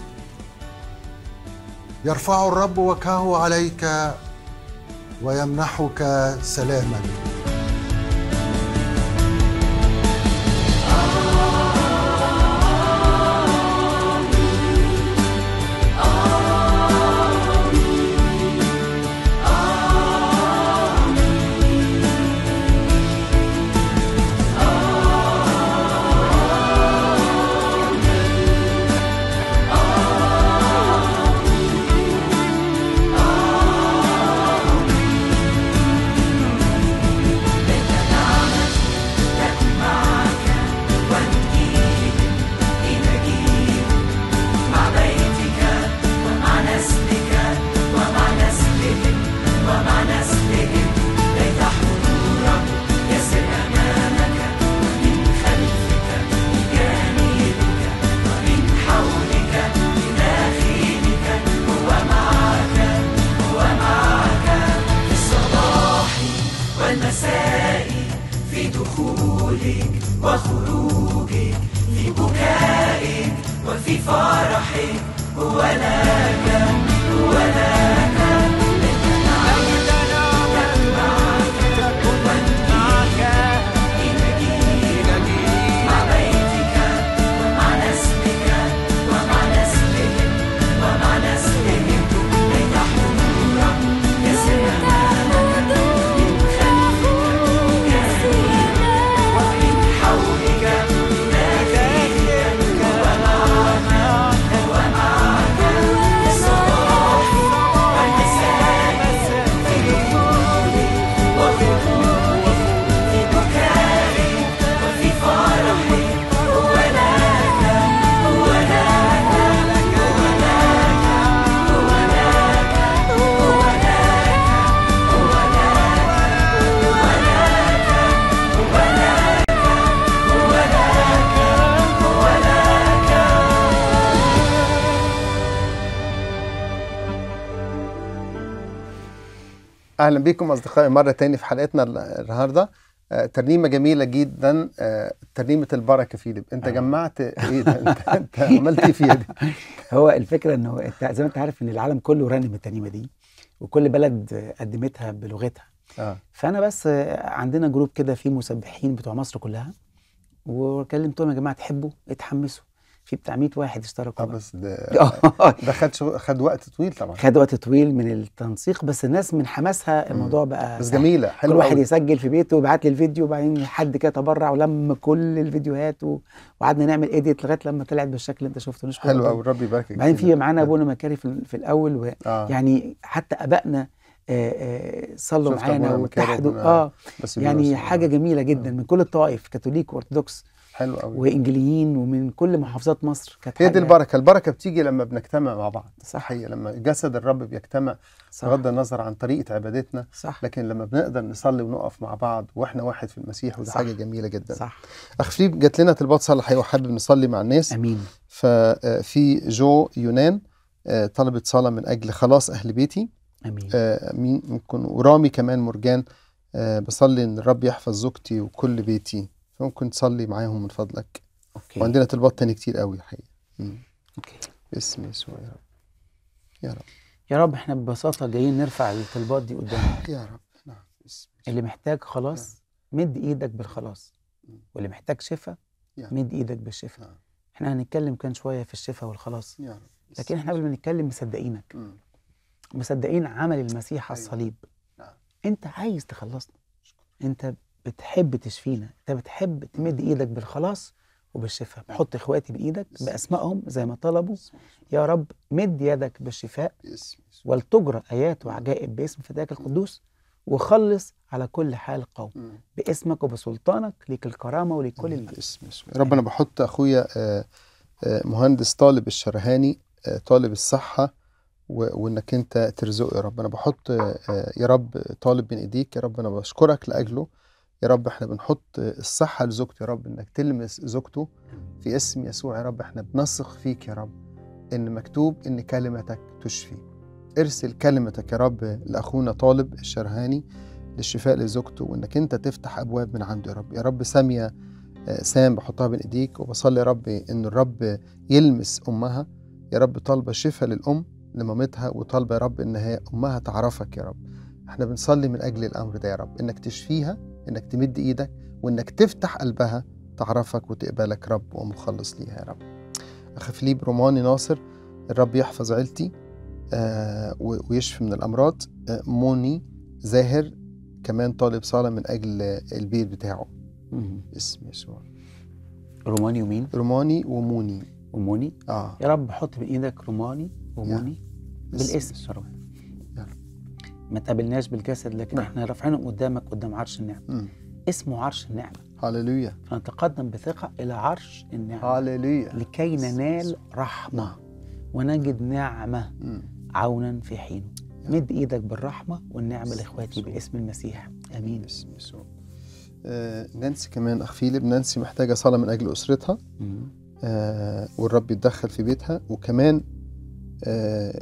يرفع الرب وجهه عليك ويمنحك سلاما والمساء في دخولك وخروجك في بكائك اهلا بكم اصدقائي مره تاني في حلقتنا ال- النهارده آه، ترنيمه جميله جدا آه، ترنيمه البركه فيليب انت آه. جمعت ايه ده انت, انت عملت ايه فيها دي هو الفكره انه انت زي ما انت عارف ان العالم كله رنم الترنيمه دي وكل بلد قدمتها بلغتها اه فانا بس عندنا جروب كده فيه مسبحين بتوع مصر كلها وكلمتهم يا جماعه تحبوا اتحمسوا في بتاع 100 واحد اشتركوا اه بقى. بس ده آه. ده خد شغل خد وقت طويل طبعا خد وقت طويل من التنسيق بس الناس من حماسها الموضوع بقى بس سهل. جميله كل حلوه واحد أوي. يسجل في بيته ويبعت لي الفيديو وبعدين حد كده تبرع ولم كل الفيديوهات و... وقعدنا نعمل ايديت لغايه لما طلعت بالشكل اللي انت شفته نشكر حلو ربنا. قوي ربي يباركك بعدين فيها. في معانا ابونا مكاري في, في الاول و... اه يعني حتى ابائنا آه، آه، صلوا شفت معانا أبونا مكاري واتحدوا أبونا اه بس يعني بيوصل. حاجه جميله جدا من كل الطوائف كاثوليك وارثوذكس حلو قوي وانجليين ومن كل محافظات مصر كانت هي دي حاجة- البركه البركه بتيجي لما بنجتمع مع بعض صح. حقيقة لما جسد الرب بيجتمع صح بغض النظر عن طريقه عبادتنا صح لكن لما بنقدر نصلي ونقف مع بعض واحنا واحد في المسيح وده صح. حاجه جميله جدا صح اخ فيليب جات لنا طلبات صلاه حقيقة وحابب نصلي مع الناس امين ففي جو يونان آه، طلبت صلاه من اجل خلاص اهل بيتي امين آه، مين ممكن ورامي كمان مرجان آه، بصلي ان الرب يحفظ زوجتي وكل بيتي فممكن تصلي معاهم من فضلك اوكي وعندنا طلبات تاني كتير قوي حقيقة مم. اوكي باسم يسوع يا رب يا رب يا رب احنا ببساطه جايين نرفع الطلبات دي قدامك يا رب نعم باسم يسوع. اللي محتاج خلاص مد ايدك بالخلاص واللي محتاج شفاء يا. مد ايدك بالشفاء نعم. احنا هنتكلم كان شويه في الشفاء والخلاص يا رب لكن احنا قبل ما نتكلم مصدقينك مم. مصدقين عمل المسيح على أيوة. الصليب نعم. انت عايز تخلصنا انت بتحب تشفينا انت بتحب تمد ايدك بالخلاص وبالشفاء بحط اخواتي بايدك باسمائهم زي ما طلبوا يا رب مد يدك بالشفاء باسم يسوع ولتجرى ايات وعجائب باسم فداك القدوس وخلص على كل حال قوم مم. باسمك وبسلطانك ليك الكرامه وليك كل المجد باسم يسوع يا رب انا بحط اخويا آه، آه، مهندس طالب الشرهاني آه، طالب الصحه و- وانك انت ترزقه يا رب انا بحط آه، آه، يا رب طالب من ايديك يا رب انا بشكرك لاجله يا رب احنا بنحط آه، الصحه لزوجته يا رب انك تلمس زوجته في اسم يسوع يا رب احنا بنثق فيك يا رب ان مكتوب ان كلمتك تشفي ارسل كلمتك يا رب لاخونا طالب الشرهاني للشفاء لزوجته وانك انت تفتح ابواب من عنده يا رب يا رب ساميه آه، سام بحطها بين ايديك وبصلي يا رب ان الرب يلمس امها يا رب طالبه شفاء للام لمامتها وطالبه يا رب ان هي امها تعرفك يا رب احنا بنصلي من اجل الامر ده يا رب انك تشفيها انك تمد ايدك وانك تفتح قلبها تعرفك وتقبلك رب ومخلص ليها يا رب اخ فيليب روماني ناصر الرب يحفظ عيلتي آه و- ويشفي من الامراض آه موني زاهر كمان طالب صلاه من اجل البيت بتاعه مم. باسم يسوع روماني ومين روماني وموني وموني اه يا رب حط بين ايدك روماني وموني باسم بالاسم يسوع. يا رب يا رب. ما تقابلناش بالجسد لكن نعم. احنا رافعينهم قدامك قدام عرش النعمه مم. اسمه عرش النعمه هللويا فنتقدم بثقه الى عرش النعمه هللويا لكي ننال رحمه ونجد نعمه مم. عونا في حينه مد ايدك بالرحمه والنعمه لاخواتي باسم المسيح امين باسم يسوع آه نانسي كمان اخ فيليب نانسي محتاجه صلاه من اجل اسرتها مم. آه والرب يتدخل في بيتها وكمان آه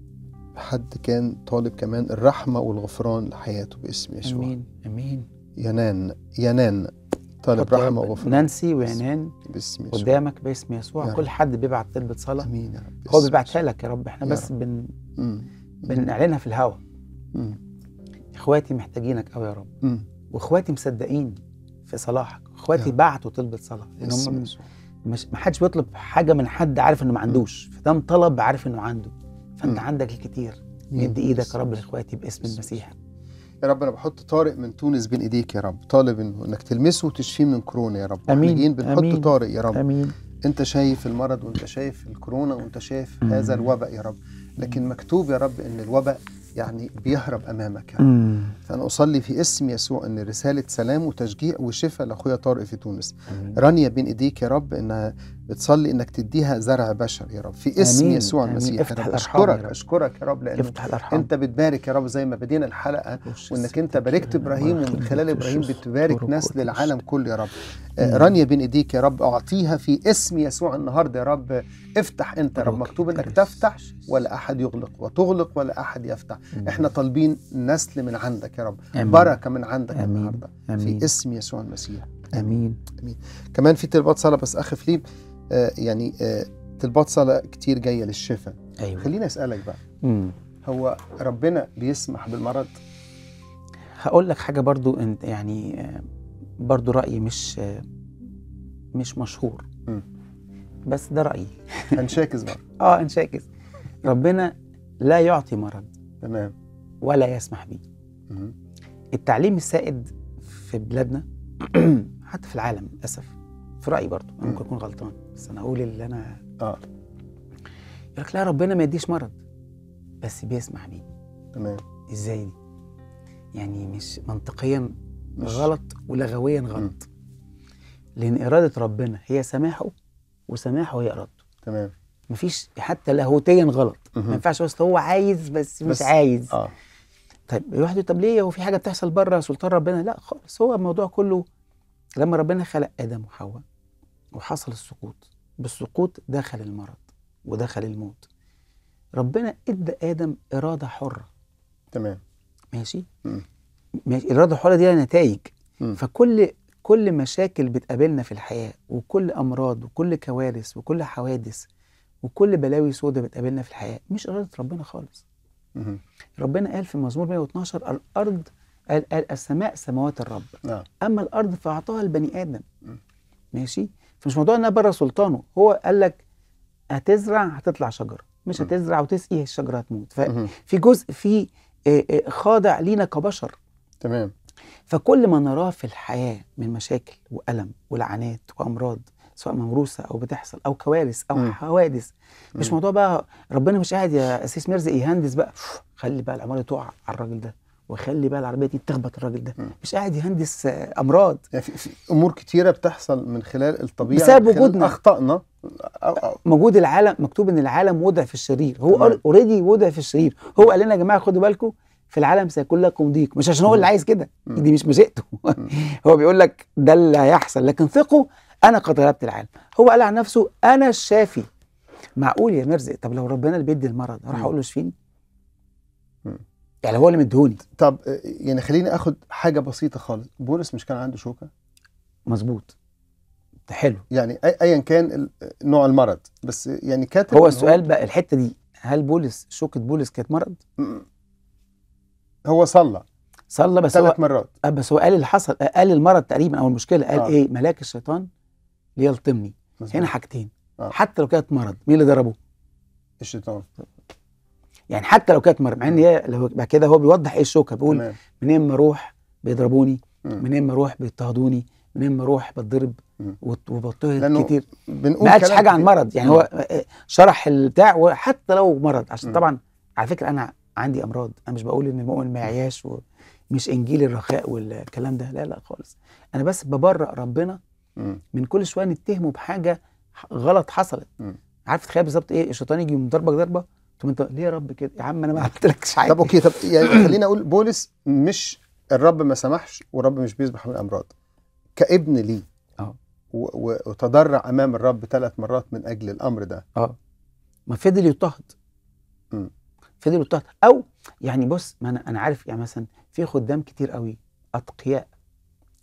حد كان طالب كمان الرحمه والغفران لحياته باسم يسوع امين امين ينان ينان طالب حط يا رحمه رب وغفران نانسي وعنان باسم يسوع قدامك باسم يسوع يا كل رب. حد بيبعت طلبة صلاة امين يا رب هو باسم بيبعتها يسوع. لك يا رب احنا يا بس رب. بن مم. بنعلنها في الهوا مم. اخواتي محتاجينك قوي يا رب مم. واخواتي مصدقين في صلاحك اخواتي يا رب. بعتوا طلبة صلاة لان باسم هم يسوع. مش ما حدش بيطلب حاجة من حد عارف انه ما عندوش فده طلب عارف انه عنده فانت مم. عندك الكتير مم. مد ايدك يا رب لاخواتي باسم باسم المسيح يا رب انا بحط طارق من تونس بين ايديك يا رب طالب انه انك تلمسه وتشفيه من كورونا يا رب آمين. محتاجين بنحط آمين. طارق يا رب امين انت شايف المرض وانت شايف الكورونا وانت شايف مم. هذا الوباء يا رب لكن مكتوب يا رب ان الوباء يعني بيهرب امامك يا رب مم. فانا اصلي في اسم يسوع ان رساله سلام وتشجيع وشفاء لاخويا طارق في تونس رانيا بين ايديك يا رب انها بتصلي انك تديها زرع بشر يا رب في اسم آمين. يسوع آمين. المسيح افتح يا رب الأرحام يا اشكرك رب. اشكرك يا رب لانه افتح الارحام انت بتبارك يا رب زي ما بدينا الحلقه وانك انت باركت ابراهيم ومن خلال ابراهيم بتبارك نسل العالم كله يا رب آه، رانيا بين ايديك يا رب اعطيها في اسم يسوع النهارده يا رب افتح انت يا رب مكتوب انك تفتح ولا احد يغلق وتغلق ولا احد يفتح احنا طالبين نسل من عندك يا رب آمين. بركه من عندك آمين. النهارده آمين. في اسم يسوع المسيح امين كمان في طلبات صلاه بس اخ فيليب آه يعني آه طلبات صلاه كتير جايه للشفاء ايوه خليني اسالك بقى مم. هو ربنا بيسمح بالمرض هقول لك حاجه برضو انت يعني آه، برضو رايي مش آه، مش مشهور مم. بس ده رايي هنشاكس بقى اه انشاكس ربنا لا يعطي مرض تمام ولا يسمح به مهم. التعليم السائد في بلادنا حتى في العالم للاسف في رايي برضو انا ممكن اكون غلطان بس انا اقول اللي انا اه يقول لك لا ربنا ما يديش مرض بس بيسمح بيه تمام ازاي دي يعني مش منطقيا مش- غلط ولغويا غلط لان اراده ربنا هي سماحه وسماحه هي ارادته تمام مفيش حتى لاهوتيا غلط مهم. ما ينفعش بس هو عايز بس مش بس- عايز اه طيب الواحد يقول طب ليه هو في حاجه بتحصل بره سلطان ربنا لا خالص هو الموضوع كله لما ربنا خلق ادم وحواء وحصل السقوط بالسقوط دخل المرض ودخل الموت ربنا ادى ادم اراده حره تمام ماشي مم. ماشي الاراده الحره دي لها نتائج مم. فكل كل مشاكل بتقابلنا في الحياه وكل امراض وكل كوارث وكل حوادث وكل بلاوي سودة بتقابلنا في الحياه مش اراده ربنا خالص مهم. ربنا قال في مزمور 112 الارض قال, قال السماء سماوات الرب نعم اما الارض فاعطاها البني ادم مم. ماشي فمش موضوع انها بره سلطانه هو قال لك هتزرع هتطلع شجره مش مم. هتزرع وتسقي الشجره هتموت مهم. ففي جزء فيه آه، آه، خاضع لينا كبشر تمام فكل ما نراه في الحياه من مشاكل والم ولعنات وامراض سواء موروثه او بتحصل او كوارث او مم. حوادث مش مم. موضوع بقى ربنا مش قاعد يا اسيس مرزق يهندس بقى خلي بقى العماره تقع على الراجل ده وخلي بقى العربيه دي تخبط الراجل ده مم. مش قاعد يهندس آه، امراض يعني في, في امور كتيره بتحصل من خلال الطبيعه بسبب من خلال وجودنا. اخطائنا أو أو موجود العالم مكتوب ان العالم وضع في الشرير هو تمام. اوريدي وضع في الشرير هو قال لنا يا جماعه خدوا بالكم في العالم سيكون لكم ضيق مش عشان هو اللي عايز كده مم. دي مش مشيئته هو بيقول لك ده اللي هيحصل لكن ثقوا انا قد غلبت العالم هو قال عن نفسه انا الشافي معقول يا مرزق طب لو ربنا اللي بيدي المرض اروح مم. اقول له اشفيني مم. يعني هو اللي مديهوني طب آه، يعني خليني اخد حاجه بسيطه خالص بولس مش كان عنده شوكه مظبوط ده حلو يعني أي- ايا كان ال- نوع المرض بس يعني كاتب هو إن السؤال بقى الحته دي هل بولس شوكه بولس كانت مرض م- هو صلى صلى بس هو ثلاث مرات آه، بس هو قال اللي حصل آه، قال المرض تقريبا او المشكله قال آه. ايه ملاك الشيطان ليلطمني مظبوط. هنا حاجتين آه. حتى لو كانت مرض مين اللي ضربه الشيطان يعني حتى لو كانت مرض مع ان هي لو بعد كده هو بيوضح ايه الشوكه بيقول تمام منين ما اروح بيضربوني مم. منين ما اروح بيضطهدوني منين ما اروح بتضرب مم. وت- وبضطهد لأنه كتير بنقول ما قالش كلام حاجه عن كتير. مرض يعني مم. هو آه، شرح البتاع وحتى لو مرض عشان مم. طبعا على فكره انا عندي امراض انا مش بقول ان المؤمن ما يعياش ومش انجيل الرخاء والكلام ده لا لا خالص انا بس ببرأ ربنا مم. من كل شويه نتهمه بحاجه ح- غلط حصلت مم. عارف تخيل بالظبط ايه الشيطان يجي مضربك ضربه تقوم انت ليه يا رب كده يا عم انا ما عملتلكش حاجه طب اوكي طب يعني خليني اقول بولس مش الرب ما سمحش والرب مش بيذبح من الامراض كابن ليه اه. و- و- وتضرع امام الرب ثلاث مرات من اجل الامر ده اه ما فضل يضطهد مم. فضل يضطهد او يعني بص ما انا انا عارف يعني مثلا في خدام كتير قوي اتقياء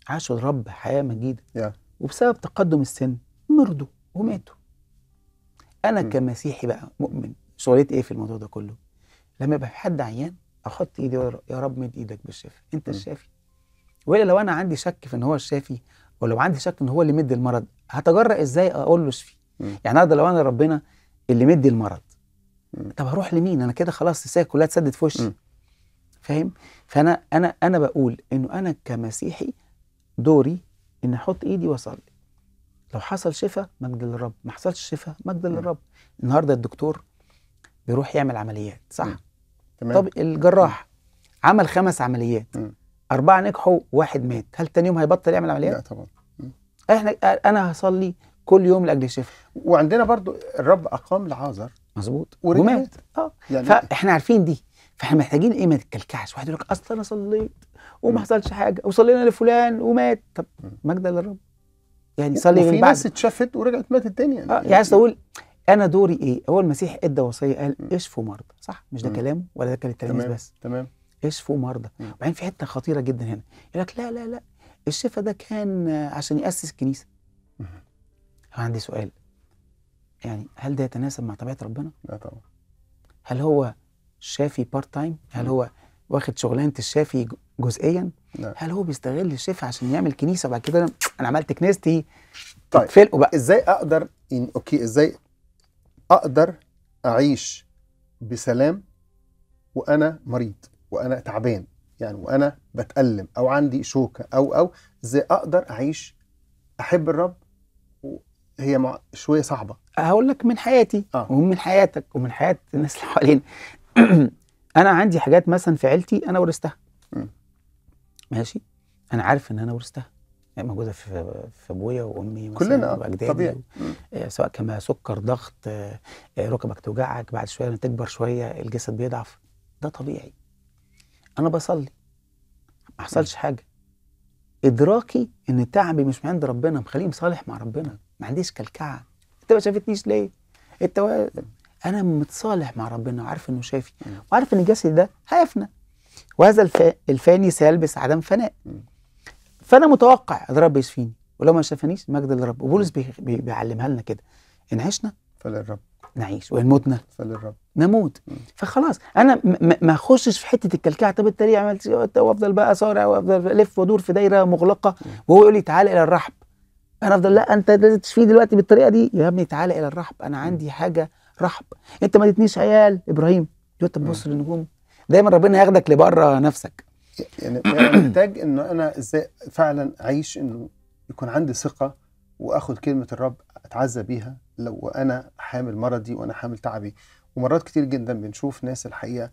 عاشوا الرب حياه مجيده Yeah. وبسبب تقدم السن مرضوا وماتوا انا م. كمسيحي بقى مؤمن شغلتي ايه في الموضوع ده كله لما يبقى في حد عيان احط ايدي يا رب- يا رب مد ايدك بالشفاء انت م. الشافي والا لو انا عندي شك في ان هو الشافي ولو عندي شك ان هو اللي مدي المرض هتجرأ ازاي اقول له اشفي م. يعني النهارده لو انا ربنا اللي مدي المرض م. طب هروح لمين انا كده خلاص الساعه كلها اتسدت في وشي م. فاهم فانا انا انا بقول انه انا كمسيحي دوري ان احط ايدي واصلي لو حصل شفاء مجد للرب ما حصلش شفاء مجد م. للرب النهارده الدكتور بيروح يعمل عمليات صح م. تمام طب الجراح عمل خمس عمليات م. أربعة نجحوا واحد مات هل تاني يوم هيبطل يعمل لا عمليات؟ طبعا احنا أنا هصلي كل يوم لأجل الشفاء وعندنا برضو الرب اقام لعازر مظبوط ورجع ومات اه يعني فاحنا عارفين دي فاحنا محتاجين ايه ما تتكلكعش واحد يقول لك اصل انا صليت وما م. حصلش حاجه وصلينا لفلان ومات طب م. مجدا للرب يعني صلي وفي من بعد ناس اتشافت ورجعت ماتت تاني يعني, اه يعني عايز اقول انا دوري ايه؟ هو المسيح ادى وصيه قال م. اشفوا مرضى صح؟ مش ده م. كلامه ولا ده كان التلاميذ تمام. بس تمام اشفوا مرضى م. وبعدين في حته خطيره جدا هنا يقول لك لا لا لا الشفاء ده كان آه، عشان ياسس الكنيسه م. أنا عندي سؤال يعني هل ده يتناسب مع طبيعه ربنا؟ لا طبعا هل هو شافي بارت تايم؟ هل م. هو واخد شغلانه الشافي ج- جزئيا؟ لا. هل هو بيستغل الشفاء عشان يعمل كنيسه وبعد كده أنا- انا عملت كنيستي طيب. اتفلقوا بقى ازاي اقدر إن اوكي ازاي اقدر اعيش بسلام وانا مريض وانا تعبان يعني وانا بتألم او عندي شوكة او او ازاي اقدر اعيش احب الرب هي مع شوية صعبة هقول لك من حياتي آه. ومن حياتك ومن حياه الناس اللي حوالينا انا عندي حاجات مثلا في عيلتي انا ورثتها مم. ماشي انا عارف ان انا ورثتها يعني موجوده في في ابويا وامي مثلا كلنا آه، واجدادي طبيعي آه، سواء كما سكر ضغط آه، آه، ركبك توجعك بعد شويه لما تكبر شويه الجسد بيضعف ده طبيعي انا بصلي ما حصلش حاجه ادراكي ان تعبي مش من عند ربنا مخليني مصالح مع ربنا ما عنديش كلكعه انت ما شافتنيش ليه انت و... انا متصالح مع ربنا وعارف انه شافي مم. وعارف ان جسدي ده هيفنى وهذا الف... الفاني سيلبس عدم فناء مم. فانا متوقع الرب يشفيني ولو ما شافنيش مجد للرب وبولس بي... بي... بيعلمها لنا كده ان عشنا فللرب نعيش وان متنا فللرب نموت مم. فخلاص انا م- م- ما اخشش في حته الكلكعه طب انت ليه عملت كده؟ وافضل بقى صارع وافضل الف وادور في دايره مغلقه وهو يقول لي تعالى الى الرحب انا افضل لا انت لازم تشفيه دلوقتي بالطريقه دي يا ابني تعالى الى الرحب انا عندي حاجه رحب انت ما اديتنيش عيال ابراهيم يقول طب بص للنجوم دايما ربنا ياخدك لبره نفسك يعني أنا محتاج انه انا ازاي فعلا اعيش انه يكون عندي ثقه واخد كلمه الرب اتعزى بيها لو انا حامل مرضي وانا حامل تعبي ومرات كتير جدا بنشوف ناس الحقيقه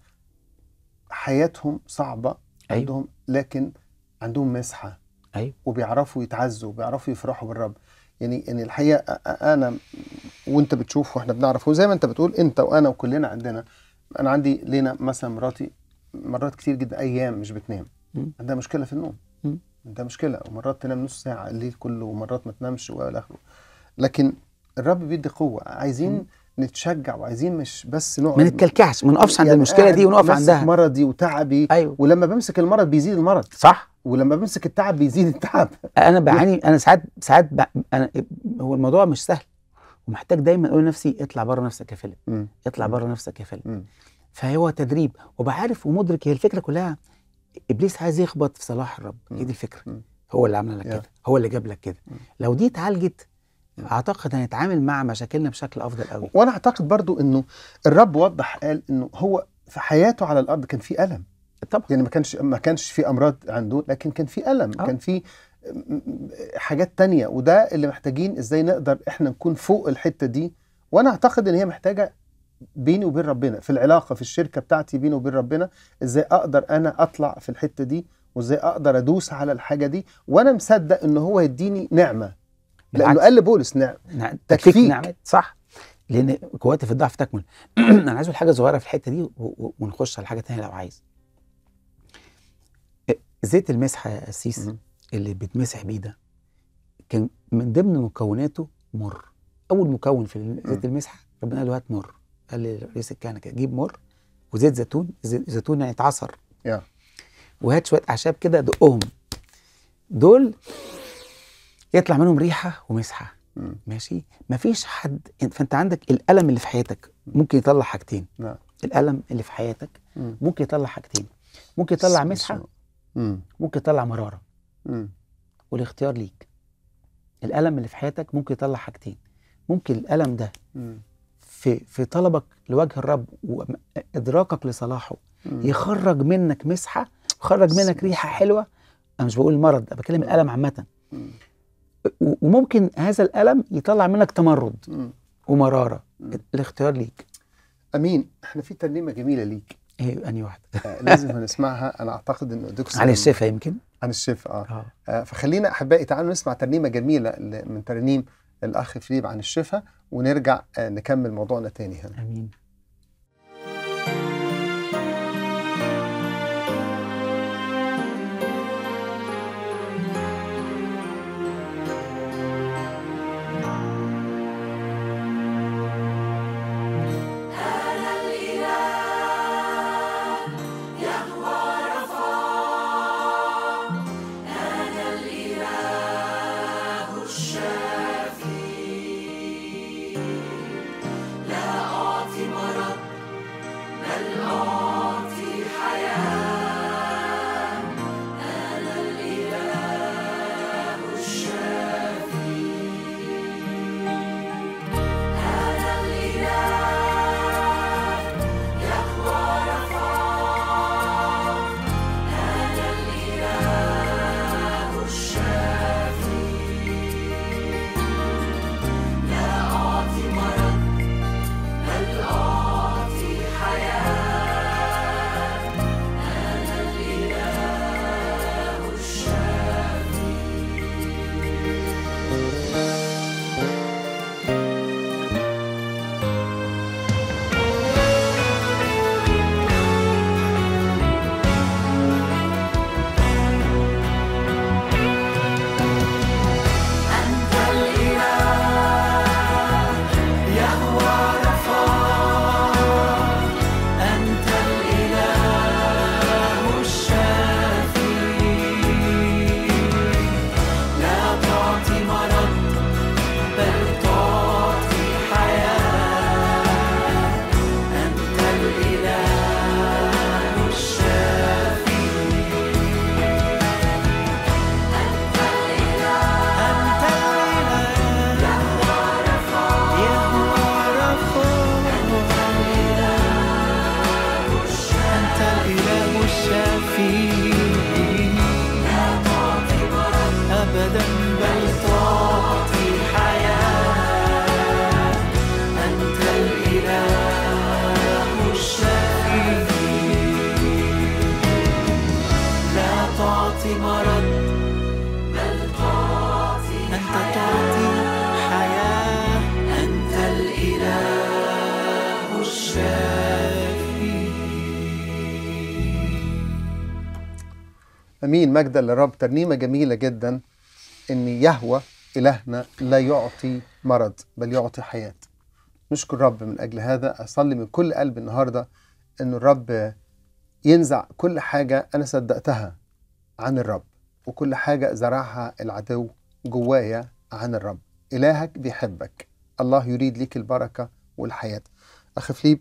حياتهم صعبه أيوة. عندهم لكن عندهم مسحه أيوة. وبيعرفوا يتعزوا وبيعرفوا يفرحوا بالرب يعني يعني الحقيقه أ- أ- انا وانت بتشوف واحنا بنعرف وزي ما انت بتقول انت وانا وكلنا عندنا انا عندي لينا مثلا مراتي مرات كتير جدا ايام مش بتنام مم. عندها مشكله في النوم مم. عندها مشكله ومرات تنام نص ساعه الليل كله ومرات ما تنامش والى اخره لكن الرب بيدي قوه عايزين نتشجع وعايزين مش بس نقعد ما نتكلكعش ما نقفش عند يعني المشكله قاعد دي ونقف ماسك عندها مرضي وتعبي ايوه ولما بمسك المرض بيزيد المرض صح ولما بمسك التعب بيزيد التعب انا بعاني انا ساعات ساعات ب... أنا هو الموضوع مش سهل ومحتاج دايما اقول لنفسي اطلع بره نفسك يا فيلم مم. اطلع بره نفسك يا فيلم مم. فهو تدريب وبعرف ومدرك هي الفكره كلها ابليس عايز يخبط في صلاح الرب هي دي الفكره مم. هو اللي عمل لك يا. كده هو اللي جاب لك كده مم. لو دي اتعالجت اعتقد هنتعامل مع مشاكلنا بشكل افضل قوي وانا اعتقد برضو انه الرب وضح قال انه هو في حياته على الارض كان في الم طبعا يعني ما كانش ما كانش في امراض عنده لكن كان في الم آه. كان في م- م- حاجات تانية وده اللي محتاجين ازاي نقدر احنا نكون فوق الحته دي وانا اعتقد ان هي محتاجه بيني وبين ربنا في العلاقه في الشركه بتاعتي بيني وبين ربنا ازاي اقدر انا اطلع في الحته دي وازاي اقدر ادوس على الحاجه دي وانا مصدق ان هو يديني نعمه لانه بالعكس. قال لبولس نعم نع- تكفيك. تكفيك نعمت صح لان قوتي في الضعف تكمل انا عايز اقول حاجه صغيره في الحته دي و- و- ونخش على حاجه تانية لو عايز زيت المسحه يا قسيس مم. اللي بيتمسح بيه ده كان من ضمن مكوناته مر اول مكون في زيت المسحه ربنا قال له هات مر قال لرئيس الكهنه كده جيب مر وزيت زيتون زيت زيتون يعني اتعصر يا. وهات شويه اعشاب كده دقهم دول يطلع منهم ريحه ومسحه مم. ماشي مفيش حد فانت عندك الالم اللي في حياتك ممكن يطلع حاجتين نعم الالم اللي في حياتك مم. ممكن يطلع حاجتين ممكن يطلع بس- مسحه مم. ممكن يطلع مراره مم. والاختيار ليك الالم اللي في حياتك ممكن يطلع حاجتين ممكن الالم ده مم. في في طلبك لوجه الرب وادراكك لصلاحه مم. يخرج منك مسحه يخرج منك ريحه حلوه انا مش بقول مرض انا بتكلم الالم عامه مم. و- وممكن هذا الالم يطلع منك تمرد مم. ومراره مم. الاختيار ليك امين احنا في ترنيمه جميله ليك ايه انهي واحده آه، لازم هنسمعها انا اعتقد انه ادوك عن الشفا يمكن عن الشفاء اه اه آه، فخلينا احبائي تعالوا نسمع ترنيمه جميله ل- من ترنيم الاخ فيليب عن الشفاء ونرجع آه، نكمل موضوعنا تاني هنا امين امين مجدا للرب ترنيمه جميله جدا ان يهوى الهنا لا يعطي مرض بل يعطي حياه نشكر الرب من اجل هذا اصلي من كل قلب النهارده ان الرب ينزع كل حاجه انا صدقتها عن الرب وكل حاجه زرعها العدو جوايا عن الرب الهك بيحبك الله يريد ليك البركه والحياه اخ فليب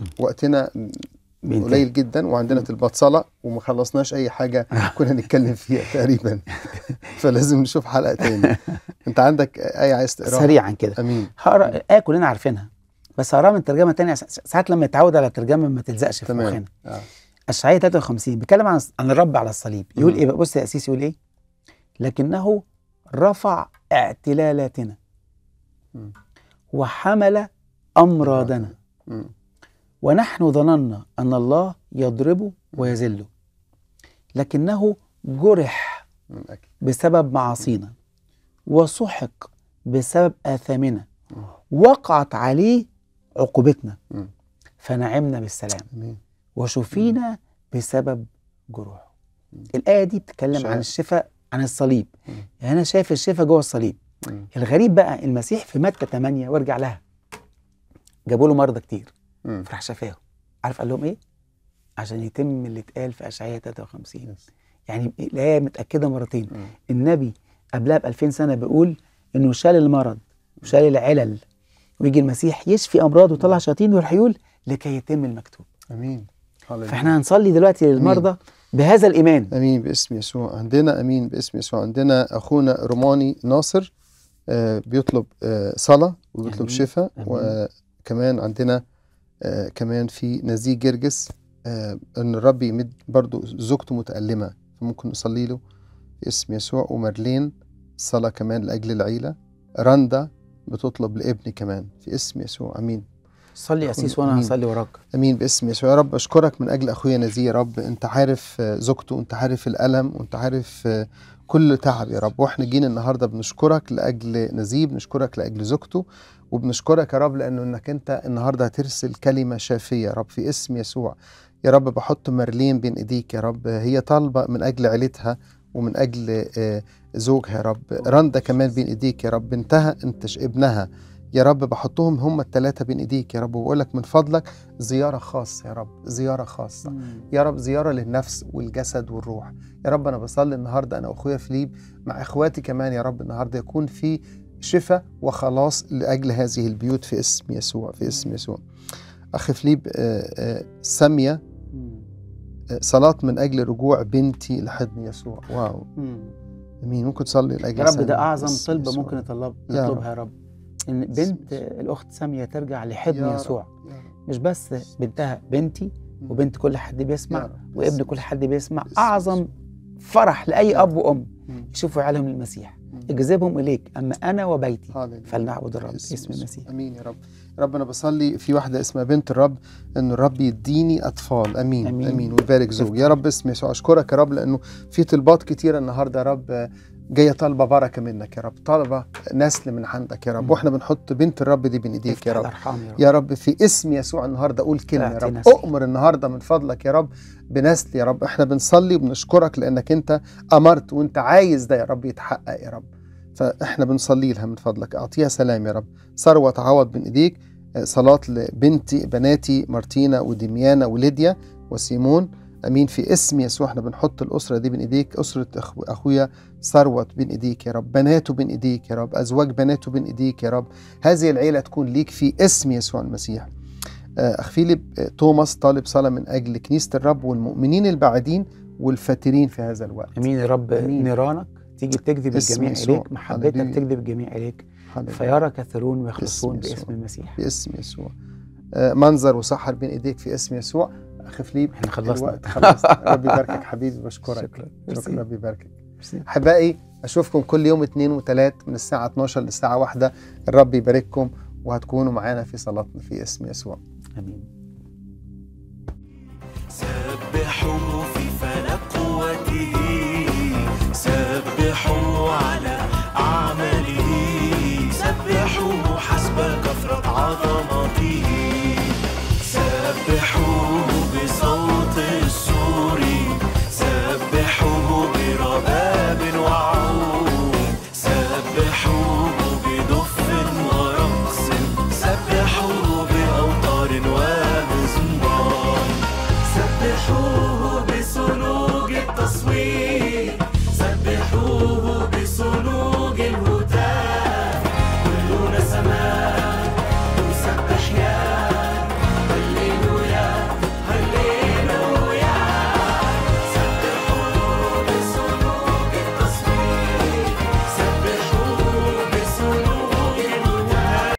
وقتنا بينتهي. قليل جدا وعندنا طلبات صلاه وما خلصناش اي حاجه كنا نتكلم فيها تقريبا فلازم نشوف حلقه تاني انت عندك ايه عايز تقراها سريعا كده امين هقرا ايه كلنا عارفينها بس هقراها من ترجمه تانية سا- ساعات لما يتعود على الترجمه ما تلزقش في مخنا تمام آه. اشعياء 53 بيتكلم عن عن الرب على الصليب يقول ايه بقى بص يا اسيس يقول ايه لكنه رفع اعتلالاتنا مم. وحمل امراضنا مم. ونحن ظننا ان الله يضربه ويذله لكنه جرح من أجل. بسبب معاصينا وسحق بسبب آثامنا وقعت عليه عقوبتنا مم. فنعمنا بالسلام امين وشفينا بسبب جروحه الآية دي بتتكلم شايف. عن الشفاء عن الصليب مم. يعني أنا شايف الشفاء جوه الصليب مم. الغريب بقى المسيح في متى 8 وارجع لها جابوا له مرضى كتير مم. فراح شفاهم عارف قال لهم ايه عشان يتم اللي اتقال في اشعياء 53 يس. يعني الايه متاكده مرتين مم. النبي قبلها ب 2000 سنه بيقول انه شال المرض وشال العلل ويجي المسيح يشفي امراض ويطلع شياطين ويروح يقول لكي يتم المكتوب امين هللويا. فاحنا هنصلي دلوقتي للمرضى بهذا الايمان امين باسم يسوع عندنا امين باسم يسوع عندنا اخونا روماني ناصر آه، بيطلب آه، صلاه وبيطلب آمين. شفاء آمين. وكمان عندنا آه، كمان في نزيه جرجس آه، ان الرب يمد برضو زوجته متألمة فممكن نصلي له باسم يسوع ومارلين صلاة كمان لأجل العيلة رندا بتطلب لابني كمان في اسم يسوع امين صلي يا اسيس وانا آمين. هصلي وراك امين باسم يسوع يا رب اشكرك من اجل اخويا نزيه يا رب انت عارف آه، زوجته انت عارف الالم وانت عارف آه، كل تعب يا رب واحنا جينا النهارده بنشكرك لاجل نزيه بنشكرك لاجل زوجته وبنشكرك يا رب لانه انك انت النهارده هترسل كلمه شافيه يا رب في اسم يسوع يا رب بحط مارلين بين ايديك يا رب هي طالبه من اجل عيلتها ومن اجل آه، زوجها يا رب رندا كمان بين ايديك يا رب بنتها انت ابنها يا رب بحطهم هم الثلاثه بين ايديك يا رب وبقول لك من فضلك زياره خاصه يا رب زياره خاصه يا رب زياره للنفس والجسد والروح يا رب انا بصلي النهارده انا واخويا فيليب مع اخواتي كمان يا رب النهارده يكون في شفاء وخلاص لاجل هذه البيوت في اسم يسوع في اسم يسوع اخ فيليب آه، آه، ساميه آه، صلاه من اجل رجوع بنتي لحضن يسوع واو امين ممكن تصلي لاجل يا رب سامية ده اعظم باسم طلبه يسوع. ممكن يطلب يا يطلبها يا رب ان باسم بنت يسوع. الاخت ساميه ترجع لحضن يا رب، يسوع يا رب. مش بس بنتها بنتي مم. وبنت كل حد يا بيسمع رب. وابن باسم كل حد بيسمع باسم اعظم يسوع. فرح لاي اب وام مم. يشوفوا عيالهم للمسيح مم. اجذبهم اليك اما انا وبيتي هاليلويا. فلنعبد الرب باسم باسم يسوع. المسيح امين يا رب يا رب انا بصلي في واحده اسمها بنت الرب ان الرب يديني اطفال امين أمين. امين, أمين. ويبارك زوج يا رب باسم يسوع اشكرك يا رب لانه في طلبات كتيره النهارده يا رب جايه طالبه بركه منك يا رب طالبه نسل من عندك يا رب مم. واحنا بنحط بنت الرب دي بين ايديك افتح يا رب الارحام يا رب يا رب في اسم يسوع النهارده قول كلمه يا اعطي رب نسل. اؤمر النهارده من فضلك يا رب بنسل يا رب احنا بنصلي وبنشكرك لانك انت امرت وانت عايز ده يا رب يتحقق يا رب فاحنا بنصلي لها من فضلك اعطيها سلام يا رب ثروه تعوض بين ايديك آه، صلاه لبنتي بناتي مارتينا ودميانا وليديا وسيمون امين في اسم يسوع احنا بنحط الاسره دي بين ايديك اسره أخو اخويا ثروت بين ايديك يا رب بناته بين ايديك يا رب ازواج بناته بين ايديك يا رب هذه العيله تكون ليك في اسم يسوع المسيح آه، اخ فيليب آه، توماس طالب صلاه من اجل كنيسه الرب والمؤمنين البعيدين والفاترين في هذا الوقت امين يا رب أمين. نيرانك تيجي تجذب اسم الجميع يسوع. اليك محبتك هللويا. تجذب الجميع اليك هللويا. فيرى كثيرون ويخلصون باسم يسوع. باسم المسيح باسم يسوع آه، منظر وسحر بين ايديك في اسم يسوع اخ فيليب احنا خلصنا الوقت خلاص ربي يباركك حبيبي بشكرك شكرا ميرسي. شكرا ربي يباركك ميرسي. احبائي اشوفكم كل يوم اثنين وثلاث من الساعه 12 للساعه 1 الرب يبارككم وهتكونوا معانا في صلاتنا في اسم يسوع امين سبحوا